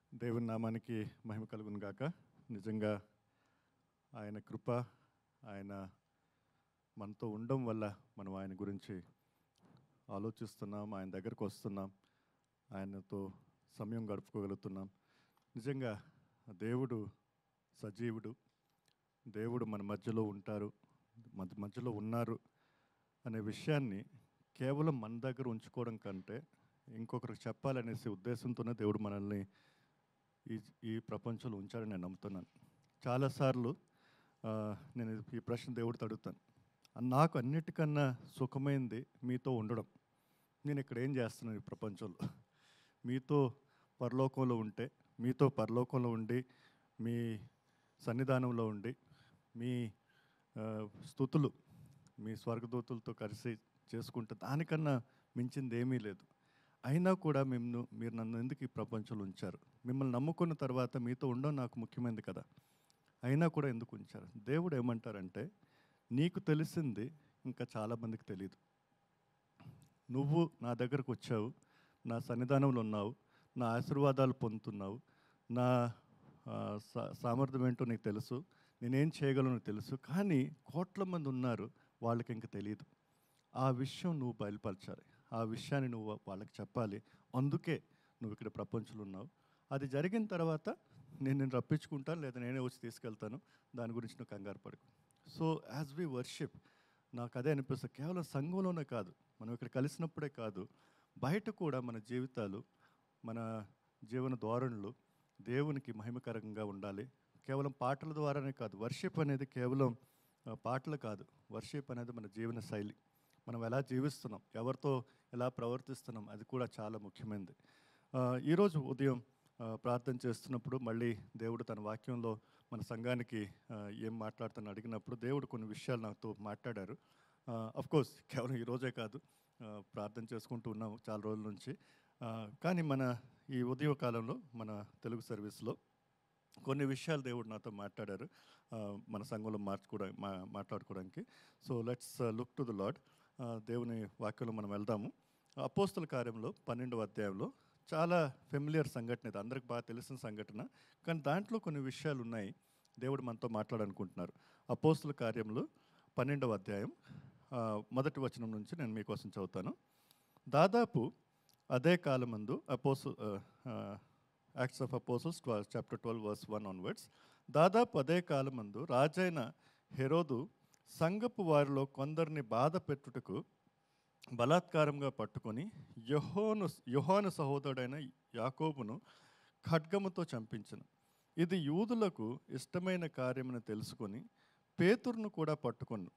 దేవుని నామానికి మహిమ కలుగును గాక నిజంగా ఆయన కృప ఆయన మనతో ఉండడం వల్ల మనం ఆయన గురించి ఆలోచిస్తున్నాం ఆయన దగ్గరకు వస్తున్నాం ఆయనతో సమయం గడుపుకోగలుగుతున్నాం నిజంగా దేవుడు సజీవుడు దేవుడు మన మధ్యలో ఉంటారు మధ్య మధ్యలో ఉన్నారు అనే విషయాన్ని కేవలం మన దగ్గర ఉంచుకోవడం కంటే ఇంకొకరికి చెప్పాలనేసి ఉద్దేశంతోనే దేవుడు మనల్ని ఈ ఈ ప్రపంచంలో ఉంచాడని నేను నమ్ముతున్నాను చాలాసార్లు ఆ, నేను ఈ ప్రశ్న దేవుడితో అడుగుతాను నాకు అన్నిటికన్నా సుఖమైంది మీతో ఉండడం నేను ఇక్కడ ఏం చేస్తున్నాను ఈ ప్రపంచంలో మీతో పరలోకంలో ఉంటే మీతో పరలోకంలో ఉండి మీ సన్నిధానంలో ఉండి మీ ఆ, స్థుతులు మీ స్వర్గదూతులతో కలిసి చేసుకుంటే దానికన్నా మించింది ఏమీ లేదు అయినా కూడా మేము మీరు నన్ను ఎందుకు ఈ ప్రపంచంలో ఉంచారు మిమ్మల్ని నమ్ముకున్న తర్వాత మీతో ఉండడం నాకు ముఖ్యమైనది కదా అయినా కూడా ఎందుకు ఉంచారు దేవుడు ఏమంటారంటే నీకు తెలిసింది ఇంకా చాలామందికి తెలియదు నువ్వు నా దగ్గరకు వచ్చావు నా సన్నిధానంలో ఉన్నావు నా ఆశీర్వాదాలు పొందుతున్నావు నా ఆ, సా- సామర్థ్యం ఏంటో నీకు తెలుసు నేనేం చేయగలను తెలుసు కానీ కోట్ల మంది ఉన్నారు వాళ్ళకి ఇంక తెలియదు ఆ విషయం నువ్వు బయలుపరచాలి ఆ విషయాన్ని నువ్వు వాళ్ళకి చెప్పాలి అందుకే నువ్వు ఇక్కడ ప్రపంచంలో ఉన్నావు అది జరిగిన తర్వాత నేను నేను రప్పించుకుంటాను లేదా నేనే వచ్చి తీసుకెళ్తాను దాని గురించి నువ్వు కంగారు పడుకు సో యాజ్ వి వర్షిప్ నాకు అదే అనిపిస్తుంది కేవలం సంఘంలోనే కాదు మనం ఇక్కడ కలిసినప్పుడే కాదు బయట కూడా మన జీవితాలు మన జీవన ధోరణులు దేవునికి మహిమకరంగా ఉండాలి కేవలం పాటల ద్వారానే కాదు వర్షిప్ అనేది కేవలం ఆ, పాటలు కాదు వర్షిప్ అనేది మన జీవన శైలి మనం ఎలా జీవిస్తున్నాం ఎవరితో ఎలా ప్రవర్తిస్తున్నాం అది కూడా చాలా ముఖ్యమైనది ఆ, ఈరోజు ఉదయం ఆ, ప్రార్థన చేస్తున్నప్పుడు మళ్ళీ దేవుడు తన వాక్యంలో మన సంఘానికి ఆ, ఏం మాట్లాడుతాను అడిగినప్పుడు దేవుడు కొన్ని విషయాలు నాతో మాట్లాడారు కోర్స్ కేవలం ఈ రోజే కాదు ఆ, ప్రార్థన చేసుకుంటూ ఉన్నాం చాలా రోజుల నుంచి ఆ, కానీ మన ఈ ఉదయ కాలంలో మన తెలుగు సర్వీస్లో కొన్ని విషయాలు దేవుడు నాతో మాట్లాడారు ఆ, మన సంఘంలో మార్చుకోవడం మా మాట్లాడుకోవడానికి so let's look to the lord దేవుని వాక్యంలో మనం వెళ్దాము అపోస్తుల కార్యంలో పన్నెండవ అధ్యాయంలో చాలా ఫెమిలియర్ సంఘటన ఇది అందరికి బాగా తెలిసిన సంఘటన కానీ దాంట్లో కొన్ని విషయాలు ఉన్నాయి దేవుడు మనతో మాట్లాడాలనుకుంటున్నారు అపోస్తుల కార్యంలో పన్నెండవ అధ్యాయం ఆ, మొదటి వచనం నుంచి నేను మీకోసం చదువుతాను దాదాపు అదే కాలమందు అపోసు acts of apostles chapter twelve verse one onwards దాదాపు అదే కాలమందు రాజైన హెరోదు సంగపు వారిలో కొందరిని బాధ పెట్టుటకు బలాత్కారంగా పట్టుకొని యహోను యోహాను సహోదరుడైన యాకోబును ఖడ్గముతో చంపించను ఇది యూదులకు ఇష్టమైన కార్యమని తెలుసుకొని పేతురును కూడా పట్టుకొను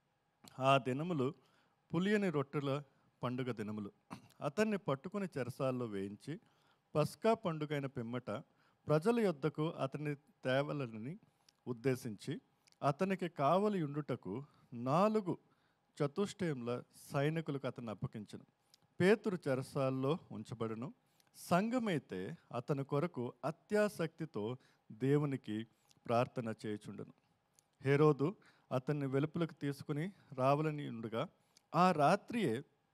ఆ దినములు పులియని రొట్టెల పండుగ దినములు అతన్ని పట్టుకుని చెరసాల్లో వేయించి పస్కా పండుగైన పిమ్మట ప్రజల యొద్దకు అతని తేవలని ఉద్దేశించి అతనికి కావలి ఉండుటకు నాలుగు చతుష్టయంల సైనికులకు అతను అప్పగించను పేతురు చెరసాల్లో ఉంచబడును సంఘమైతే అతని కొరకు అత్యాసక్తితో దేవునికి ప్రార్థన చేయుచుండను హేరోదు అతన్ని వెలుపులకు తీసుకుని రావాలని ఉండగా ఆ రాత్రియే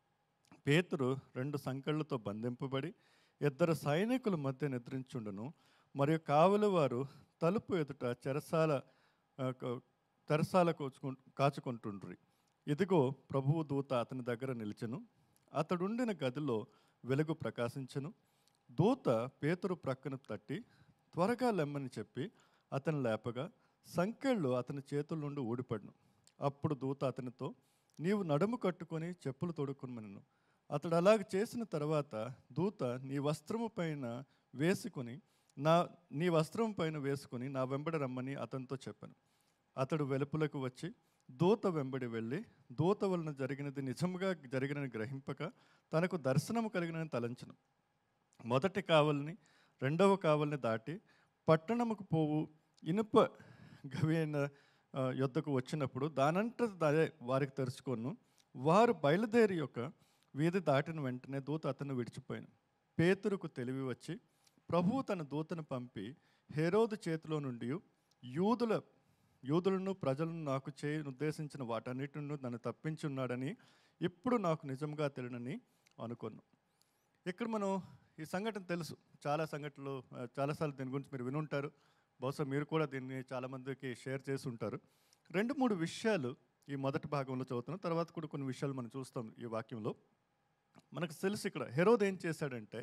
పేతురు రెండు సంకెళ్లతో బంధింపబడి ఇద్దరు సైనికుల మధ్య నిద్రించుండును మరియు కావలి వారు తలుపు ఎదుట చెరసాల ఆ, క- తెరసాల కోచుకు కాచుకుంటుండ్రి ఇదిగో ప్రభువు దూత అతని దగ్గర నిలిచెను అతడుండిన గదిలో వెలుగు ప్రకాశించెను దూత పేతురు ప్రక్కన తట్టి త్వరగా లెమ్మని చెప్పి అతను లేపగా సంకెళ్ళు అతని చేతుల నుండి ఊడిపడును అప్పుడు దూత అతనితో నీవు నడుము కట్టుకొని చెప్పులు తొడుక్కుమనను అతడు అలాగ చేసిన తర్వాత దూత నీ వస్త్రము పైన వేసుకొని నా నీ వస్త్రం పైన వేసుకొని నా వెంబడి రమ్మని అతనితో చెప్పాను అతడు వెలుపులకు వచ్చి దూత వెంబడి వెళ్ళి దూత వలన జరిగినది నిజముగా జరిగినని గ్రహింపక తనకు దర్శనము కలిగినని తలంచను మొదటి కావలిని రెండవ కావలిని దాటి పట్టణముకు పోవు ఇనుప గవిన ఆ, యొద్దకు వచ్చినప్పుడు దానంట అదే వారికి తెరుచుకొను వారు బయలుదేరి యొక్క వీధి దాటిన వెంటనే దూత అతను విడిచిపోయాను పేతురుకు తెలివి వచ్చి ప్రభువు తన దూతను పంపి హేరోదు చేతిలో నుండి యూదుల యూదులను ప్రజలను నాకు చేయను ఉద్దేశించిన వాటన్నిటిని నన్ను తప్పించున్నాడని ఇప్పుడు నాకు నిజంగా తెలియనని అనుకున్నాను ఇక్కడ మనం ఈ సంఘటన తెలుసు చాలా సంఘటనలు ఆ, చాలాసార్లు దీని గురించి మీరు వినుంటారు బహుశా మీరు కూడా దీన్ని చాలామందికి షేర్ చేసి ఉంటారు రెండు మూడు విషయాలు ఈ మొదటి భాగంలో చదువుతున్నాం తర్వాత కూడా కొన్ని విషయాలు మనం చూస్తాం ఈ వాక్యంలో మనకు తెలుసు ఇక్కడ హెరోద్ ఏం చేశాడంటే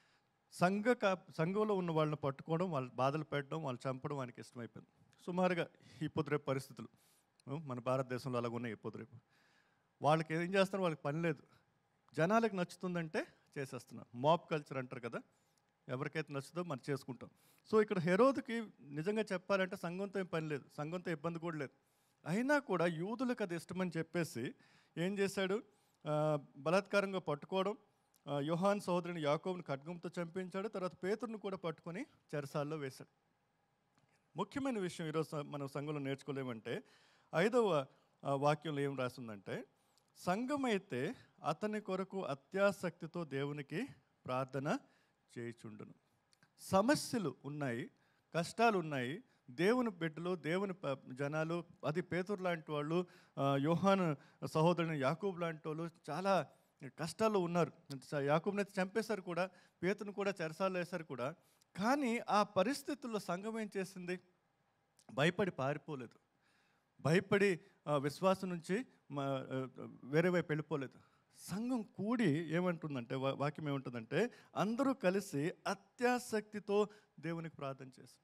సంఘ కా సంఘంలో ఉన్న వాళ్ళని పట్టుకోవడం వాళ్ళు బాధలు పెట్టడం వాళ్ళు చంపడం ఆయనకి ఇష్టమైపోయింది సుమారుగా ఈ పొద్దురేపు పరిస్థితులు ఉ, మన భారతదేశంలో అలాగ ఉన్నాయి ఈ పొద్దురేపు వాళ్ళకి ఏం చేస్తారు వాళ్ళకి పని లేదు జనాలకు నచ్చుతుందంటే చేసేస్తున్నారు మాప్ కల్చర్ అంటారు కదా ఎవరికైతే నచ్చుతో మనం చేసుకుంటాం సో ఇక్కడ హెరోద్కి నిజంగా చెప్పాలంటే సంఘంతో ఏం పని లేదు సంఘంతో ఇబ్బంది కూడా లేదు అయినా కూడా యూదులకు అది ఇష్టమని చెప్పేసి ఏం చేశాడు ఆ, బలాత్కారంగా పట్టుకోవడం ఆ, యోహాన్ సోదరుని యాకోబుని ఖడ్గంతో చంపించాడు తర్వాత పేతుర్ని కూడా పట్టుకొని చెరసాల్లో వేశాడు ముఖ్యమైన విషయం ఈరోజు స- మనం సంఘంలో నేర్చుకోలేమంటే ఐదవ ఆ, వాక్యంలో ఏం రాసిందంటే సంఘం అయితే అతని కొరకు అత్యాసక్తితో దేవునికి ప్రార్థన చేయుచుండును సమస్యలు ఉన్నాయి కష్టాలు ఉన్నాయి దేవుని బిడ్డలు దేవుని ప- జనాలు అది పేతురు లాంటి వాళ్ళు ఆ, యోహాను సహోదరుని యాకూబ్ లాంటి వాళ్ళు చాలా కష్టాల్లో ఉన్నారు స- యాకూబ్ని అయితే చంపేశారు కూడా పేతుని కూడా చెరసాల్లో వేశారు కూడా కానీ ఆ పరిస్థితుల్లో సంఘం ఏం చేసింది భయపడి పారిపోలేదు భయపడి ఆ, విశ్వాసం నుంచి మా, ఆ, వేరే వైపు వెళ్ళిపోలేదు సంఘం కూడి ఏమంటుందంటే వా- వాక్యం ఏమంటుందంటే అందరూ కలిసి అత్యాసక్తితో దేవునికి ప్రార్థన చేశారు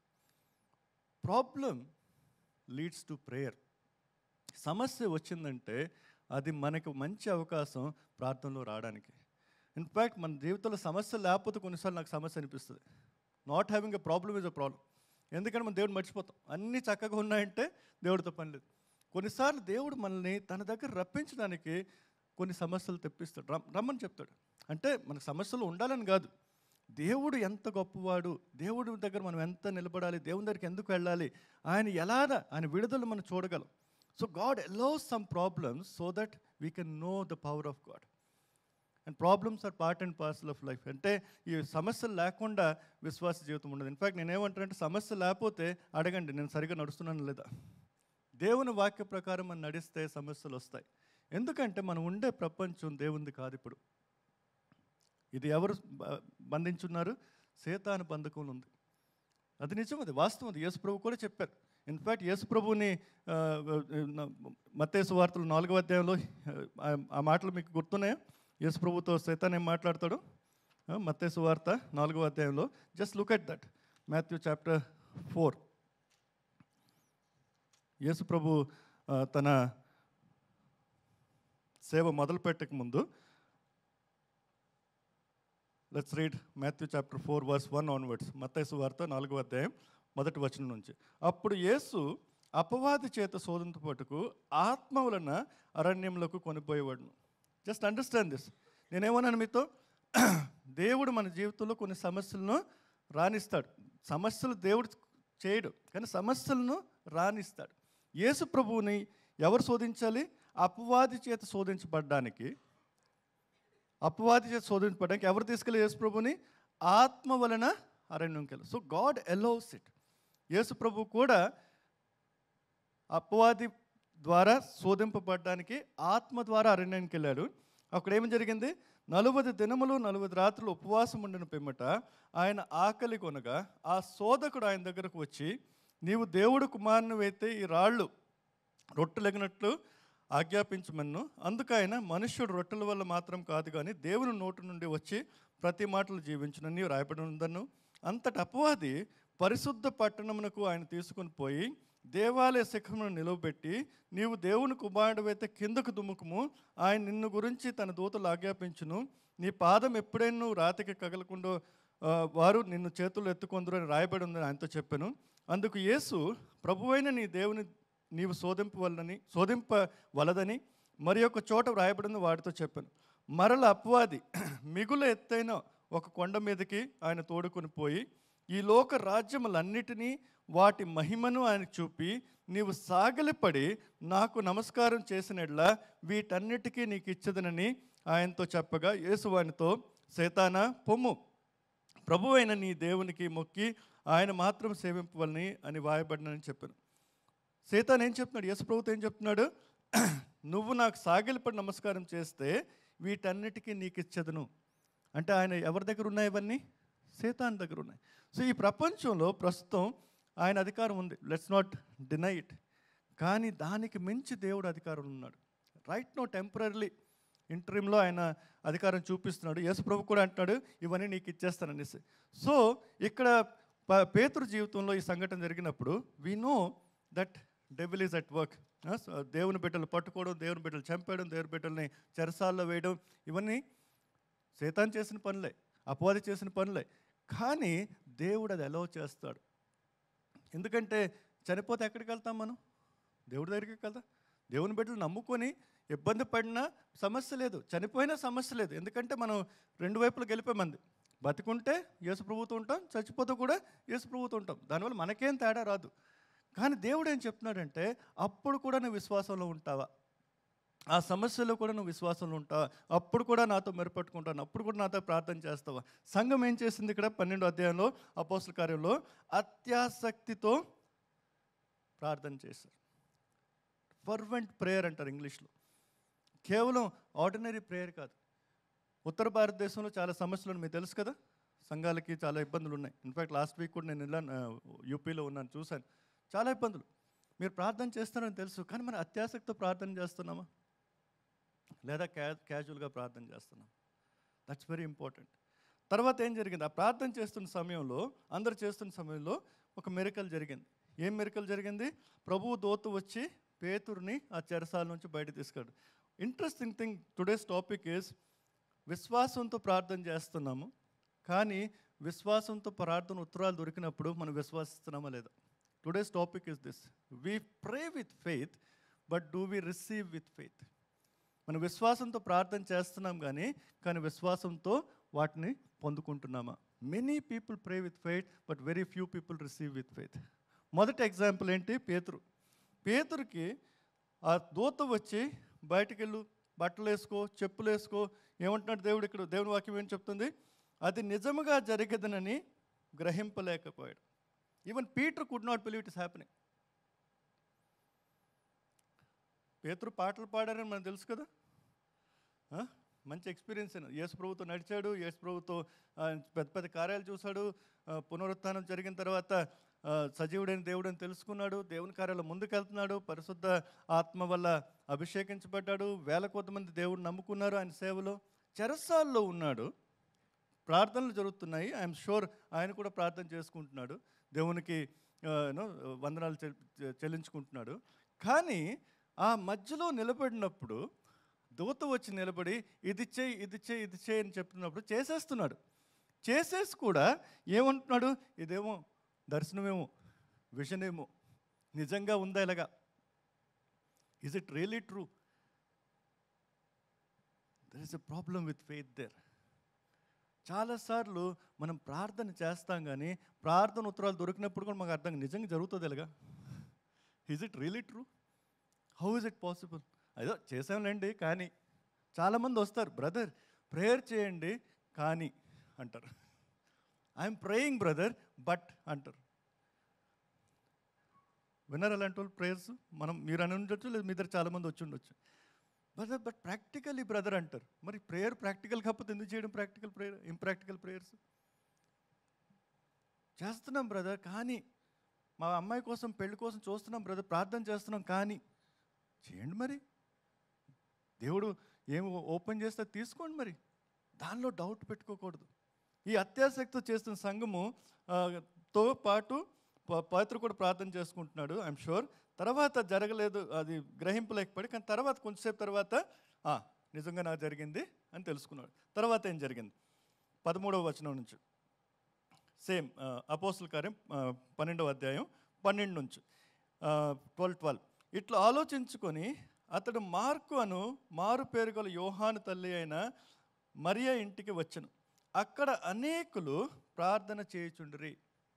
ప్రాబ్లం లీడ్స్ టు ప్రేయర్ సమస్య వచ్చిందంటే అది మనకు మంచి అవకాశం ప్రార్థనలో రావడానికి ఇన్ఫ్యాక్ట్ మన జీవితంలో సమస్య లేకపోతే కొన్నిసార్లు నాకు సమస్య అనిపిస్తుంది not having a problem is a problem ఎందుకంటే మనం దేవుడు మర్చిపోతాం అన్నీ చక్కగా ఉన్నాయంటే దేవుడితో పని లేదు కొన్నిసార్లు దేవుడు మనల్ని తన దగ్గర రప్పించడానికి కొన్ని సమస్యలు తెప్పిస్తాడు రమ్- రమ్మని చెప్తాడు అంటే మనకు సమస్యలు ఉండాలని కాదు దేవుడు ఎంత గొప్పవాడు దేవుడి దగ్గర మనం ఎంత నిలబడాలి దేవుని దగ్గరికి ఎందుకు వెళ్ళాలి ఆయన ఎలాగ ఆయన విడుదల మనం చూడగలం so God allows some problems so that we can know the power of God and problems are part and parcel of life అంటే ఈ సమస్యలు లేకుండా విశ్వాస జీవితం ఉండదు ఇన్ఫాక్ట్ నేనేమంటానంటే సమస్య లేకపోతే అడగండి నేను సరిగా నడుస్తున్నాను లేదా దేవుని వాక్య ప్రకారం మనం నడిస్తే సమస్యలు వస్తాయి ఎందుకంటే మనం ఉండే ప్రపంచం దేవుంది కాదు ఇప్పుడు ఇది ఎవరు బ- బంధించున్నారు సేతాను బంధకంలో ఉంది అది నిజం అది వాస్తవం అది యేసు ప్రభు కూడా చెప్పారు ఇన్ఫ్యాక్ట్ యేసు ప్రభుని మత్తేసు వార్తలు నాలుగవ అధ్యాయంలో ఆ, ఆ మాటలు మీకు గుర్తున్నాయా యేసు ప్రభుతో సైతాన్ ఏం మాట్లాడతాడు ఆ, మత్తేసు వార్త నాలుగవ అధ్యాయంలో just look at that Matthew chapter four యేసు ప్రభు ఆ, తన సేవ మొదలు పెట్టక ముందు let's read Matthew chapter four verse one onwards మత్తైసు వార్త నాలుగో అధ్యాయం మొదటి వచనం నుంచి అప్పుడు యేసు అపవాది చేత శోధంతో పట్టుకు ఆత్మ వలన అరణ్యంలోకి కొనిపోయేవాడును జస్ట్ అండర్స్టాండ్ దిస్ నేనేమన్నాను మీతో దేవుడు మన జీవితంలో కొన్ని సమస్యలను రాణిస్తాడు సమస్యలు దేవుడు చేయడు కానీ సమస్యలను రాణిస్తాడు యేసు ప్రభువుని ఎవరు శోధించాలి అపవాది చేత శోధించబడ్డానికి అపవాది చేత శోధించబడడానికి ఎవరు తీసుకెళ్ళి యేసు ప్రభుని ఆత్మ వలన అరణ్యంకి వెళ్ళి సో గాడ్ అలౌస్ ఇట్ యేసు ప్రభు కూడా అపవాది ద్వారా శోధింపబడడానికి ఆత్మ ద్వారా అరణ్యానికి వెళ్ళాడు అక్కడ ఏమి జరిగింది నలువది దినములు నలువది రాత్రులు ఉపవాసం ఉండిన పిమ్మట ఆయన ఆకలి కొనగా ఆ శోధకుడు ఆయన దగ్గరకు వచ్చి నీవు దేవుడు కుమారుని అయితే ఈ రాళ్ళు రొట్టెలగినట్లు ఆజ్ఞాపించమన్ను అందుకైన మనుష్యుడు రొట్టెల వల్ల మాత్రం కాదు కానీ దేవుని నోటి నుండి వచ్చి ప్రతి మాటలు జీవించునని రాయబడి ఉందను అంతటి అపవాది పరిశుద్ధ పట్టణమునకు ఆయన తీసుకొని పోయి దేవాలయ శిఖమును నిలవబెట్టి నీవు దేవుని కుమారుడవైతే కిందకు దుముకుము ఆయన నిన్ను గురించి తన దూతలు ఆజ్ఞాపించును నీ పాదం ఎప్పుడైనా నువ్వు రాతికి కగలకుండా ఆ, వారు నిన్ను చేతులు ఎత్తుకొందరు అని రాయబడి ఉందని ఆయనతో చెప్పాను అందుకు యేసు ప్రభువైన నీ దేవుని నీవు శోధింపవలనని శోధింపవలదని మరి ఒక చోట వ్రాయబడింది వాడితో చెప్పాను మరల అపవాది మిగుల ఎత్తైన ఒక కొండ మీదకి ఆయన తోడుకొని పోయి ఈ లోక రాజ్యములన్నిటినీ వాటి మహిమను ఆయన చూపి నీవు సాగలిపడి నాకు నమస్కారం చేసినట్లా వీటన్నిటికీ నీకు ఇచ్చదనని ఆయనతో చెప్పగా యేసు వానితో సేతానా పొమ్ము ప్రభు అయిన నీ దేవునికి మొక్కి ఆయన మాత్రం సేవింపవలని అని వాయబడినని చెప్పాను సీతాన్ ఏం చెప్తున్నాడు యేసు ప్రభుతో ఏం చెప్తున్నాడు నువ్వు నాకు సాగిలపడి నమస్కారం చేస్తే వీటన్నిటికీ నీకు ఇచ్చదును అంటే ఆయన ఎవరి దగ్గర ఉన్నాయి ఇవన్నీ సేతాన్ దగ్గర ఉన్నాయి సో ఈ ప్రపంచంలో ప్రస్తుతం ఆయన అధికారం ఉంది లెట్స్ నాట్ డినై ఇట్ కానీ దానికి మించి దేవుడు అధికారం ఉన్నాడు రైట్ నో టెంపరీ ఇంటర్వ్యూలో ఆయన అధికారం చూపిస్తున్నాడు యేసు ప్రభు కూడా అంటున్నాడు ఇవన్నీ నీకు ఇచ్చేస్తాననేసి సో ఇక్కడ ప- పేతురు జీవితంలో ఈ సంఘటన జరిగినప్పుడు we know that devil is at work దేవుని బిడ్డలు పట్టుకోవడం దేవుని బిడ్డలు చంపేయడం దేవుని బిడ్డల్ని చెరసాల్లో వేయడం ఇవన్నీ సేతాన్ చేసిన పనులే అపవాది చేసిన పనులే కానీ దేవుడు అది ఎలా చేస్తాడు ఎందుకంటే చనిపోతే ఎక్కడికి వెళ్తాం మనం దేవుడి దగ్గరికి వెళ్తాం దేవుని బిడ్డలు నమ్ముకొని ఇబ్బంది పడినా సమస్య లేదు చనిపోయినా సమస్య లేదు ఎందుకంటే మనం రెండు వైపులు గెలిపేమంది బతికుంటే యేసు ప్రభుతో ఉంటాం చచ్చిపోతే కూడా యేసు ప్రభుతో ఉంటాం దానివల్ల మనకేం తేడా రాదు కానీ దేవుడు ఏం చెప్తున్నాడంటే అప్పుడు కూడా నువ్వు విశ్వాసంలో ఉంటావా ఆ సమస్యలో కూడా నువ్వు విశ్వాసంలో ఉంటావా అప్పుడు కూడా నాతో మెరుపట్టుకుంటాను అప్పుడు కూడా నాతో ప్రార్థన చేస్తావా సంఘం ఏం చేసింది ఇక్కడ పన్నెండు అధ్యాయంలో అపోస్తుల కార్యంలో అత్యాసక్తితో ప్రార్థన చేశారు ఫర్వెంట్ ప్రేయర్ అంటారు ఇంగ్లీష్లో కేవలం ఆర్డినరీ ప్రేయర్ కాదు ఉత్తర భారతదేశంలో చాలా సమస్యలు ఉన్నాయి. మీకు తెలుసు కదా సంఘాలకి చాలా ఇబ్బందులు ఉన్నాయి ఇన్ఫాక్ట్ లాస్ట్ వీక్ కూడా నేను వెళ్ళాను ఆ, యూపీలో ఉన్నాను చూశాను చాలా ఇబ్బందులు మీరు ప్రార్థన చేస్తున్నారని తెలుసు కానీ మనం అత్యాసక్తితో ప్రార్థన చేస్తున్నామా లేదా క్యా క్యాజువల్గా ప్రార్థన చేస్తున్నాం దట్స్ వెరీ ఇంపార్టెంట్ తర్వాత ఏం జరిగింది ఆ ప్రార్థన చేస్తున్న సమయంలో అందరు చేస్తున్న సమయంలో ఒక మెరికల్ జరిగింది ఏం మెరికల్ జరిగింది ప్రభువు దోతు వచ్చి పేతుర్ని ఆ చెరసాల నుంచి బయట తీసుకాడు interesting thing today's topic is విశ్వాసంతో ప్రార్థన చేస్తున్నాము కానీ విశ్వాసంతో ప్రార్థన ఉత్తరాలు దొరికినప్పుడు మనం విశ్వసిస్తున్నామా లేదా today's topic is this we pray with faith but do we receive with faith మనం విశ్వాసంతో ప్రార్థన చేస్తున్నాం కానీ కానీ విశ్వాసంతో వాటిని పొందుకుంటున్నామా many people pray with faith but very few people receive with faith మొదటి ఎగ్జాంపుల్ ఏంటి పేతురు పేతురుకి ఆ దూత వచ్చి బయటికి వెళ్ళు బట్టలు వేసుకో చెప్పులు వేసుకో ఏమంటున్నాడు దేవుడు ఇక్కడ దేవుని వాక్యం ఏం చెప్తుంది అది నిజముగా జరిగదనని గ్రహింపలేకపోయాడు even Peter could not believe it is happening పేతురు పాటలు పాడారని మనకు తెలుసు కదా ఆ? మంచి ఎక్స్పీరియన్స్ అయినా యేసు ప్రభుతో నడిచాడు యేసు ప్రభుతో ఆ, పెద్ద పెద్ద కార్యాలు చూశాడు ఆ, పునరుత్థానం జరిగిన తర్వాత ఆ, సజీవుడైన దేవుడు అని తెలుసుకున్నాడు దేవుని కార్యాలు ముందుకెళ్తున్నాడు పరిశుద్ధ ఆత్మ వల్ల అభిషేకించబడ్డాడు వేల కొద్ది మంది దేవుడు నమ్ముకున్నారు ఆయన సేవలో చెరసాల్లో ఉన్నాడు ప్రార్థనలు జరుగుతున్నాయి ఐఎమ్ షూర్ ఆయన కూడా ప్రార్థన చేసుకుంటున్నాడు దేవునికి ఆ, you know, వందనాలు చెల్- చెల్లించుకుంటున్నాడు కానీ ఆ మధ్యలో నిలబడినప్పుడు దూత వచ్చి నిలబడి ఇది చేయి ఇది చేయి ఇది చేయి అని చెప్తున్నప్పుడు చేసేస్తున్నాడు చేసేసి కూడా ఏమంటున్నాడు ఇదేమో దర్శనమేమో విజన్ ఏమో నిజంగా ఉందా ఇలాగా is it really true there is a problem with faith there చాలాసార్లు మనం ప్రార్థన చేస్తాం కానీ ప్రార్థన ఉత్తరాలు దొరికినప్పుడు కూడా మాకు అర్థం కాదు, నిజంగా జరుగుతుంది ఇలాగా is it really true how is it possible అదో చేసాంలేండి కానీ చాలామంది వస్తారు బ్రదర్ ప్రేయర్ చేయండి కానీ అంటారు ఐఎమ్ ప్రేయింగ్ బ్రదర్ బట్ అంటారు విన్నారు అలాంటి వాళ్ళు ప్రేయర్స్ మనం మీరు అని ఉండొచ్చు లేదా మీ దగ్గర చాలామంది వచ్చి ఉండొచ్చు బ్రదర్ బట్ ప్రాక్టికల్లీ బ్రదర్ అంటారు మరి ప్రేయర్ ప్రాక్టికల్ కాకపోతే ఎందుకు చేయడం ప్రాక్టికల్ ప్రేయర్ ఇంప్రాక్టికల్ ప్రేయర్స్ చేస్తున్నాం బ్రదర్ కానీ మా అమ్మాయి కోసం పెళ్లి కోసం చూస్తున్నాం బ్రదర్ ప్రార్థన చేస్తున్నాం కానీ చేయండి మరి దేవుడు ఏం ఓపెన్ చేస్తే తీసుకోండి మరి దానిలో డౌట్ పెట్టుకోకూడదు ఈ అత్యాసక్తితో చేస్తున్న సంఘము ఆ, తో పాటు ప- పవిత్ర కూడా ప్రార్థన చేసుకుంటున్నాడు ఐఎమ్ షూర్ తర్వాత జరగలేదు అది గ్రహింపలేకపోయాడు కానీ తర్వాత కొంచెంసేపు తర్వాత "ఆ, నిజంగా నాకు జరిగింది అని తెలుసుకున్నాడు తర్వాత ఏం జరిగింది పదమూడవ వచనం నుంచి సేమ్ అపోస్తుల కార్యం ఆ, పన్నెండవ అధ్యాయం పన్నెండు నుంచి ట్వెల్వ్ ట్వెల్వ్ ఇట్లా ఆలోచించుకొని అతడు మార్కు అను మారు పేరు గల యోహాను తల్లి అయిన మరియా ఇంటికి వచ్చను అక్కడ అనేకులు ప్రార్థన చేయుచుండ్రి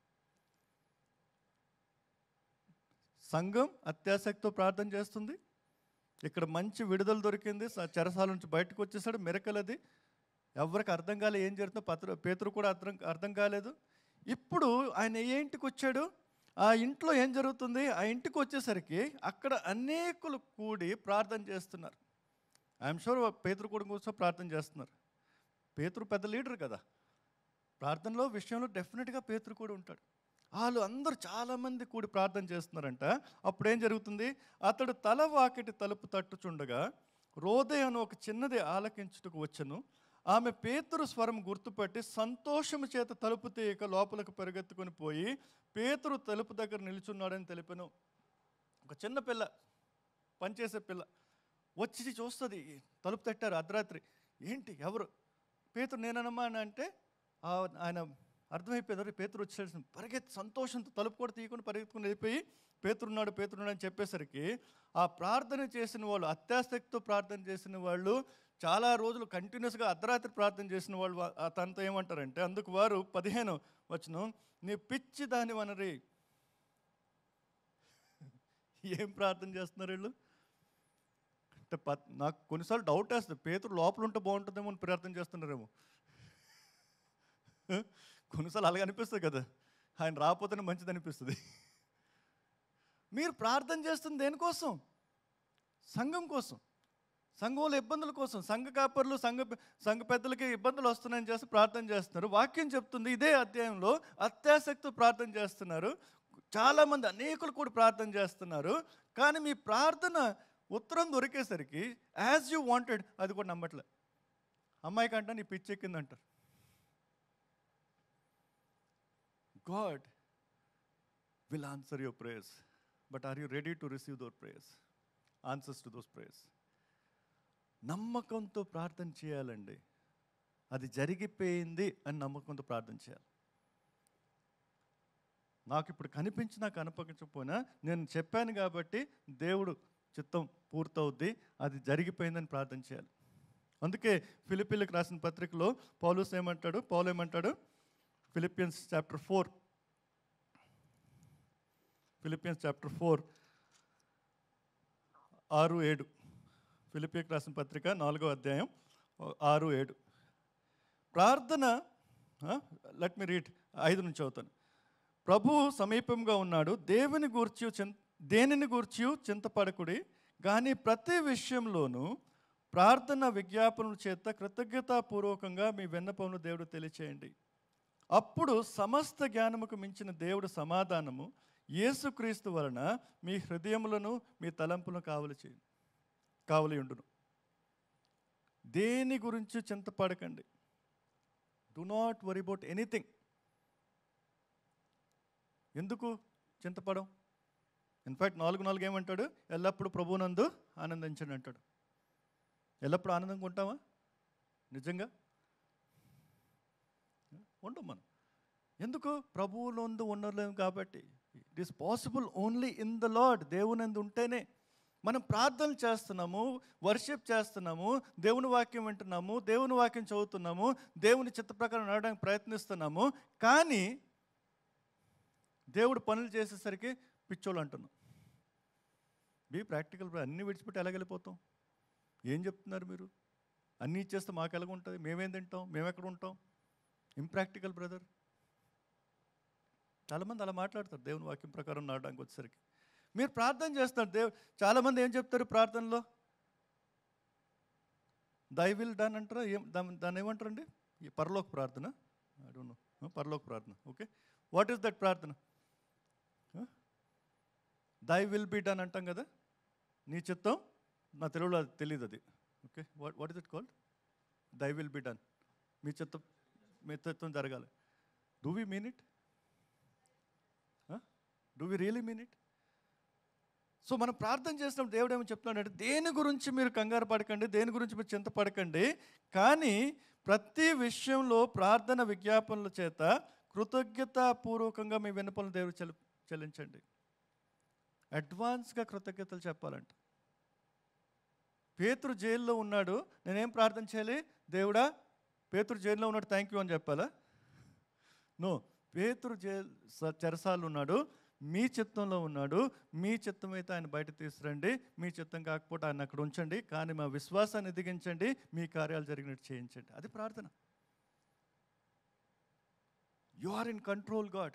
సంఘం అత్యాసక్తితో ప్రార్థన చేస్తుంది ఇక్కడ మంచి విడుదల దొరికింది స- చెరసాల నుంచి బయటకు వచ్చేసాడు మెరకలు అది ఎవరికి అర్థం కాలే ఏం జరుగుతుందో పత్ర పేతురు కూడా అర్థం అర్థం కాలేదు ఇప్పుడు ఆయన ఏ ఇంటికి వచ్చాడు ఆ ఇంట్లో ఏం జరుగుతుంది ఆ ఇంటికి వచ్చేసరికి అక్కడ అనేకులు కూడి ప్రార్థన చేస్తున్నారు ఐఎమ్ షూర్ పేతురు కూడా కూర్చో ప్రార్థన చేస్తున్నారు పేతురు పెద్ద లీడర్ కదా ప్రార్థనలో విషయంలో డెఫినెట్గా పేతురు కూడా ఉంటాడు వాళ్ళు అందరూ చాలామంది కూడి ప్రార్థన చేస్తున్నారంట అప్పుడు ఏం జరుగుతుంది అతడు తల వాకిటి తలుపు తట్టుచుండగా రోదే అని ఒక చిన్నది ఆలకించుటకు వచ్చెను ఆమె పేతురు స్వరం గుర్తుపట్టి సంతోషము చేత తలుపు తీయక లోపలికి పరిగెత్తుకొని పోయి పేతురు తలుపు దగ్గర నిలుచున్నాడని తెలిపాను ఒక చిన్న పిల్ల పనిచేసే పిల్ల వచ్చి చూస్తుంది తలుపు తట్టారు అర్ధరాత్రి ఏంటి ఎవరు పేతురు నేనమ్మా అని అంటే ఆ- ఆయన అర్థమైపోయింది పేతురు వచ్చేసి పరిగెత్తి సంతోషంతో తలుపు కూడా తీయకుండా పరిగెత్తుకుని వెళ్ళిపోయి పేతురున్నాడు పేతురున్నాడు అని చెప్పేసరికి ఆ ప్రార్థన చేసిన వాళ్ళు అత్యాసక్తితో ప్రార్థన చేసిన వాళ్ళు చాలా రోజులు కంటిన్యూస్గా అర్ధరాత్రి ప్రార్థన చేసిన వాళ్ళు వా- ఆ తనతో ఏమంటారంటే అందుకు వారు పదిహేను వచ్చును నీ పిచ్చి దాని వనరి ఏం ప్రార్థన చేస్తున్నారు వీళ్ళు అంటే ప- నాకు కొన్నిసార్లు డౌట్ వేస్తుంది పేతురు లోపల ఉంటే బాగుంటుందేమో అని ప్రార్థన చేస్తున్నారేమో కొన్నిసార్లు అలాగే అనిపిస్తుంది కదా ఆయన రాకపోతేనే మంచిది అనిపిస్తుంది మీరు ప్రార్థన చేస్తుంది దేనికోసం సంఘం కోసం సంఘంలో ఇబ్బందుల కోసం సంఘ కాపర్లు సంఘ సంఘ పెద్దలకి ఇబ్బందులు వస్తున్నాయని చేసి ప్రార్థన చేస్తున్నారు వాక్యం చెప్తుంది ఇదే అధ్యాయంలో అత్యాసక్తి ప్రార్థన చేస్తున్నారు చాలామంది అనేకులు కూడా ప్రార్థన చేస్తున్నారు కానీ మీ ప్రార్థన ఉత్తరం దొరికేసరికి యాజ్ యూ వాంటెడ్ అది కూడా నమ్మట్లే అమ్మాయి కంటే నీ పిచ్చెక్కిందంటారు God will answer your prayers but are you ready to receive their prayers answers to those prayers నమ్మకంతో ప్రార్థన చేయాలండి అది జరిగిపోయింది అని నమ్మకంతో ప్రార్థన చేయాలి నాకు ఇప్పుడు కనిపించినా కనపడించకపోయినా నేను చెప్పాను కాబట్టి దేవుడు చిత్తం పూర్తవుద్ది అది జరిగిపోయిందని ప్రార్థన చేయాలి అందుకే ఫిలిపిన్లకు రాసిన పత్రికలో పౌలుస్ ఏమంటాడు పౌలు ఏమంటాడు Philippians chapter four Philippians chapter four ఆరు ఏడు ఫిలిపియకు రాసిన పత్రిక నాలుగో అధ్యాయం ఆరు ఏడు ప్రార్థన లెట్ మీ రీడ్ ఐదు నుంచి అవుతాను ప్రభువు సమీపంగా ఉన్నాడు దేవుని గూర్చి చింత దేనిని గూర్చి చింతపడకుడి కానీ ప్రతి విషయంలోనూ ప్రార్థన విజ్ఞాపనల చేత కృతజ్ఞతాపూర్వకంగా మీ విన్నపమును దేవుడు తెలియచేయండి అప్పుడు సమస్త జ్ఞానముకు మించిన దేవుడు సమాధానము యేసుక్రీస్తు వలన మీ హృదయములను మీ తలంపులను కావలి చేయండి కావలి ఉండును దేని గురించి చింతపడకండి do not worry about anything ఎందుకు చింతపడం ఇన్ఫ్యాక్ట్ నాలుగు నాలుగు ఏమంటాడు ఎల్లప్పుడూ ప్రభువునందు ఆనందించండి అంటాడు ఎల్లప్పుడూ ఆనందంగా ఉంటామా నిజంగా ఉండం మనం ఎందుకు ప్రభువులందు ఉండలేము కాబట్టి it is possible only in the lord దేవునందు ఉంటేనే మనం ప్రార్థనలు చేస్తున్నాము వర్షిప్ చేస్తున్నాము దేవుని వాక్యం వింటున్నాము దేవుని వాక్యం చదువుతున్నాము దేవుని చిత్త ప్రకారం నడవడానికి ప్రయత్నిస్తున్నాము కానీ దేవుడు పనులు చేసేసరికి పిచ్చోళ్ళు అంటున్నాం బీ ప్రాక్టికల్ అన్నీ విడిచిపెట్టి ఎలాగెళ్ళిపోతాం ఏం చెప్తున్నారు మీరు అన్నీ ఇచ్చేస్తే మాకు ఎలాగ ఉంటుంది మేమేం తింటాం మేము ఎక్కడ ఉంటాం ఇంప్రాక్టికల్ బ్రదర్ చాలామంది అలా మాట్లాడతారు దేవుని వాక్యం ప్రకారం నడడానికి వచ్చేసరికి మీరు ప్రార్థన చేస్తారు దేవు చాలామంది ఏం చెప్తారు ప్రార్థనలో దై విల్ డన్ అంటారా ఏం దాన్ని దాన్ని ఏమంటారండి ఈ పరలోక ప్రార్థన ఐ డోంట్ నో పరలోక ప్రార్థన ఓకే వాట్ ఈస్ దట్ ప్రార్థన దై విల్ బీ డన్ అంటాం కదా నీ చిత్తం నా తెలుగులో అది తెలియదు అది okay what what is it called thy will be done మీ చిత్తం మీ చిత్తం జరగాలి do we mean it do we really mean it so మనం ప్రార్థన చేసినప్పుడు దేవుడు ఏమో చెప్తున్నాడంటే దేని గురించి మీరు కంగారు పడకండి దేని గురించి మీరు చింతపడకండి కానీ ప్రతి విషయంలో ప్రార్థన విజ్ఞాపనల చేత కృతజ్ఞతాపూర్వకంగా మీ విన్నపలను దేవుడు చెల్లి చెల్లించండి అడ్వాన్స్గా కృతజ్ఞతలు చెప్పాలంట పేతురు జైల్లో ఉన్నాడు నేనేం ప్రార్థన చేయాలి దేవుడా పేతురు జైల్లో ఉన్నాడు థ్యాంక్ యూ అని చెప్పాలా నో పేతురు జైల్ స- చెరసాలు ఉన్నాడు మీ చిత్తంలో ఉన్నాడు మీ చిత్తం అయితే ఆయన బయట తీసురండి మీ చిత్తం కాకపోతే ఆయన అక్కడ ఉంచండి కానీ మా విశ్వాసాన్ని ఎదిగించండి మీ కార్యాలు జరిగినట్టు చేయించండి అది ప్రార్థన you are in control God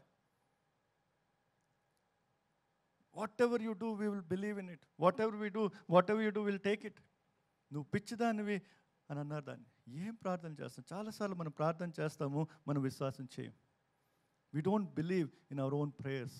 whatever you do we will believe in it whatever we do whatever you do will take it నువ్వు పిచ్చిదానివి అని అన్నారు దాన్ని ఏం ప్రార్థన చేస్తాం చాలాసార్లు మనం ప్రార్థన చేస్తాము మనం విశ్వాసం చేయం we don't believe in our own prayers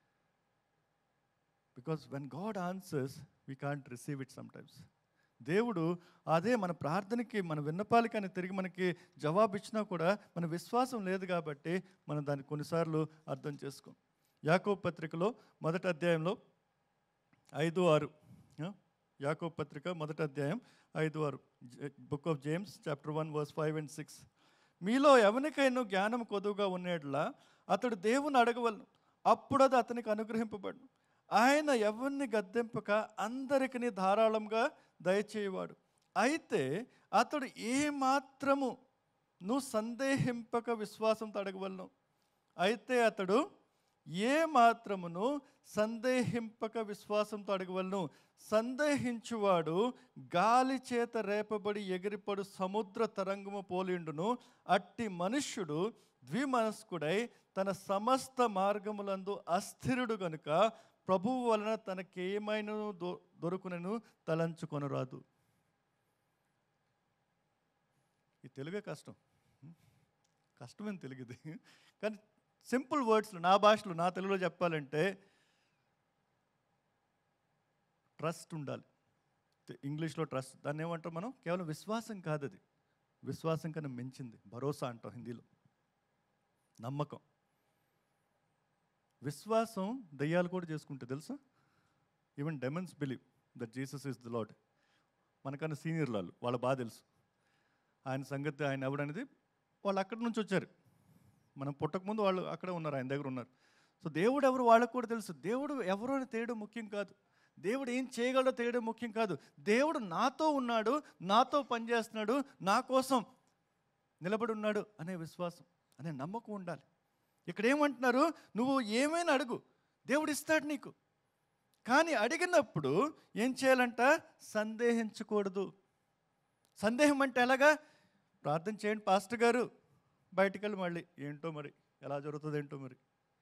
because when God answers we can't receive it sometimes దేవుడు అదే మన ప్రార్థనకి మన విన్నపాలకి అని తిరిగి మనకి జవాబు ఇచ్చినా కూడా మన విశ్వాసం లేదు కాబట్టి మనం దాన్ని కొన్నిసార్లు అర్థం చేసుకోం యాకోబ్ పత్రికలో మొదటి అధ్యాయంలో ఐదు ఆరు ఆ? యాకోబ్ పత్రిక మొదటి అధ్యాయం ఐదు ఆరు book of James chapter one verse five and six మీలో ఎవరికైనా జ్ఞానం కొదువుగా ఉండేట్లా అతడు దేవుని అడగవలను అప్పుడు అది అతనికి అనుగ్రహింపబడు ఆయన ఎవరిని గద్దెంపక అందరికీ ధారాళంగా దయచేయవాడు అయితే అతడు ఏ మాత్రము నువ్వు సందేహింపక విశ్వాసంతో అడగవలను అయితే అతడు ఏ మాత్రమును సందేహింపక విశ్వాసంతో అడగవలను సందేహించువాడు గాలి చేత రేపబడి ఎగిరిపడు సముద్ర తరంగము పోలిండును అట్టి మనుష్యుడు ద్విమనస్కుడై తన సమస్త మార్గములందు అస్థిరుడు గనుక ప్రభువు వలన తనకేమైనా దొ దొరుకునను తలంచుకొనరాదు ఈ తెలుగే కష్టం కష్టమైన తెలుగు ఇది కానీ సింపుల్ వర్డ్స్లో నా భాషలో నా తెలుగులో చెప్పాలంటే ట్రస్ట్ ఉండాలి తె- ఇంగ్లీష్లో ట్రస్ట్ దాన్ని ఏమంటాం మనం కేవలం విశ్వాసం కాదు అది విశ్వాసం కన్నా మించింది భరోసా అంటాం హిందీలో నమ్మకం విశ్వాసం దయ్యాలు కూడా చేసుకుంటే తెలుసా even demons believe that Jesus is the lord మనకన్నా సీనియర్ వాళ్ళు వాళ్ళ బాగా తెలుసు ఆయన సంగతి ఆయన ఎవడనేది వాళ్ళు అక్కడి నుంచి వచ్చారు మనం పుట్టకముందు వాళ్ళు అక్కడే ఉన్నారు ఆయన దగ్గర ఉన్నారు సో దేవుడు ఎవరు వాళ్ళకు కూడా తెలుసు దేవుడు ఎవరు అని తెలియడం ముఖ్యం కాదు దేవుడు ఏం చేయగలడో తెలియడం ముఖ్యం కాదు దేవుడు నాతో ఉన్నాడు నాతో పనిచేస్తున్నాడు నా కోసం నిలబడి ఉన్నాడు అనే విశ్వాసం అనే నమ్మకం ఉండాలి ఇక్కడ ఏమంటున్నారు నువ్వు ఏమైనా అడుగు దేవుడు ఇస్తాడు నీకు కానీ అడిగినప్పుడు ఏం చేయాలంట సందేహించకూడదు సందేహం అంటే ఎలాగా ప్రార్థన చేయండి పాస్టర్ గారు బయటికి వెళ్ళి మళ్ళీ ఏంటో మరి ఎలా జరుగుతుంది ఏంటో మరి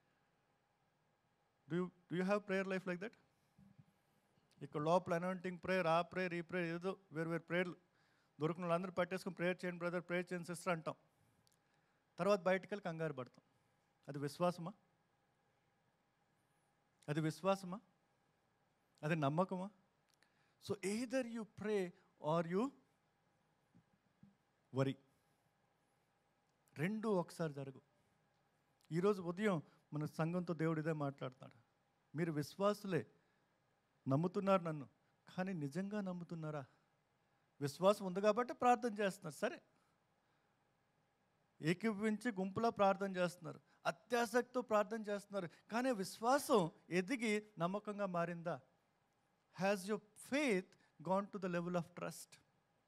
do do you have prayer life like that ఇక్కడ లోపల అనౌంటింగ్ ప్రేయర్ ఆ ప్రేయర్ ఈ ప్రేయర్ ఏదో వేరు వేరు ప్రేయర్లు దొరికిన వాళ్ళందరూ పట్టేసుకుని ప్రేయర్ చేయండి బ్రదర్ ప్రేయర్ చేయండి సిస్టర్ అంటాం తర్వాత బయటికి వెళ్ళి కంగారు పడతాం అది విశ్వాసమా అది విశ్వాసమా అది నమ్మకమా so either you pray or you worry రెండు ఒకసారి జరుగు ఈరోజు ఉదయం మన సంఘంతో దేవుడు ఇదే మాట్లాడుతున్నాడు మీరు విశ్వాసులే నమ్ముతున్నారు నన్ను కానీ నిజంగా నమ్ముతున్నారా విశ్వాసం ఉంది కాబట్టి ప్రార్థన చేస్తున్నారు సరే ఏకీభవించి గుంపులో ప్రార్థన చేస్తున్నారు అత్యాసక్తితో ప్రార్థన చేస్తున్నారు కానీ విశ్వాసం ఎదిగి నమ్మకంగా మారిందా has your faith gone to the level of trust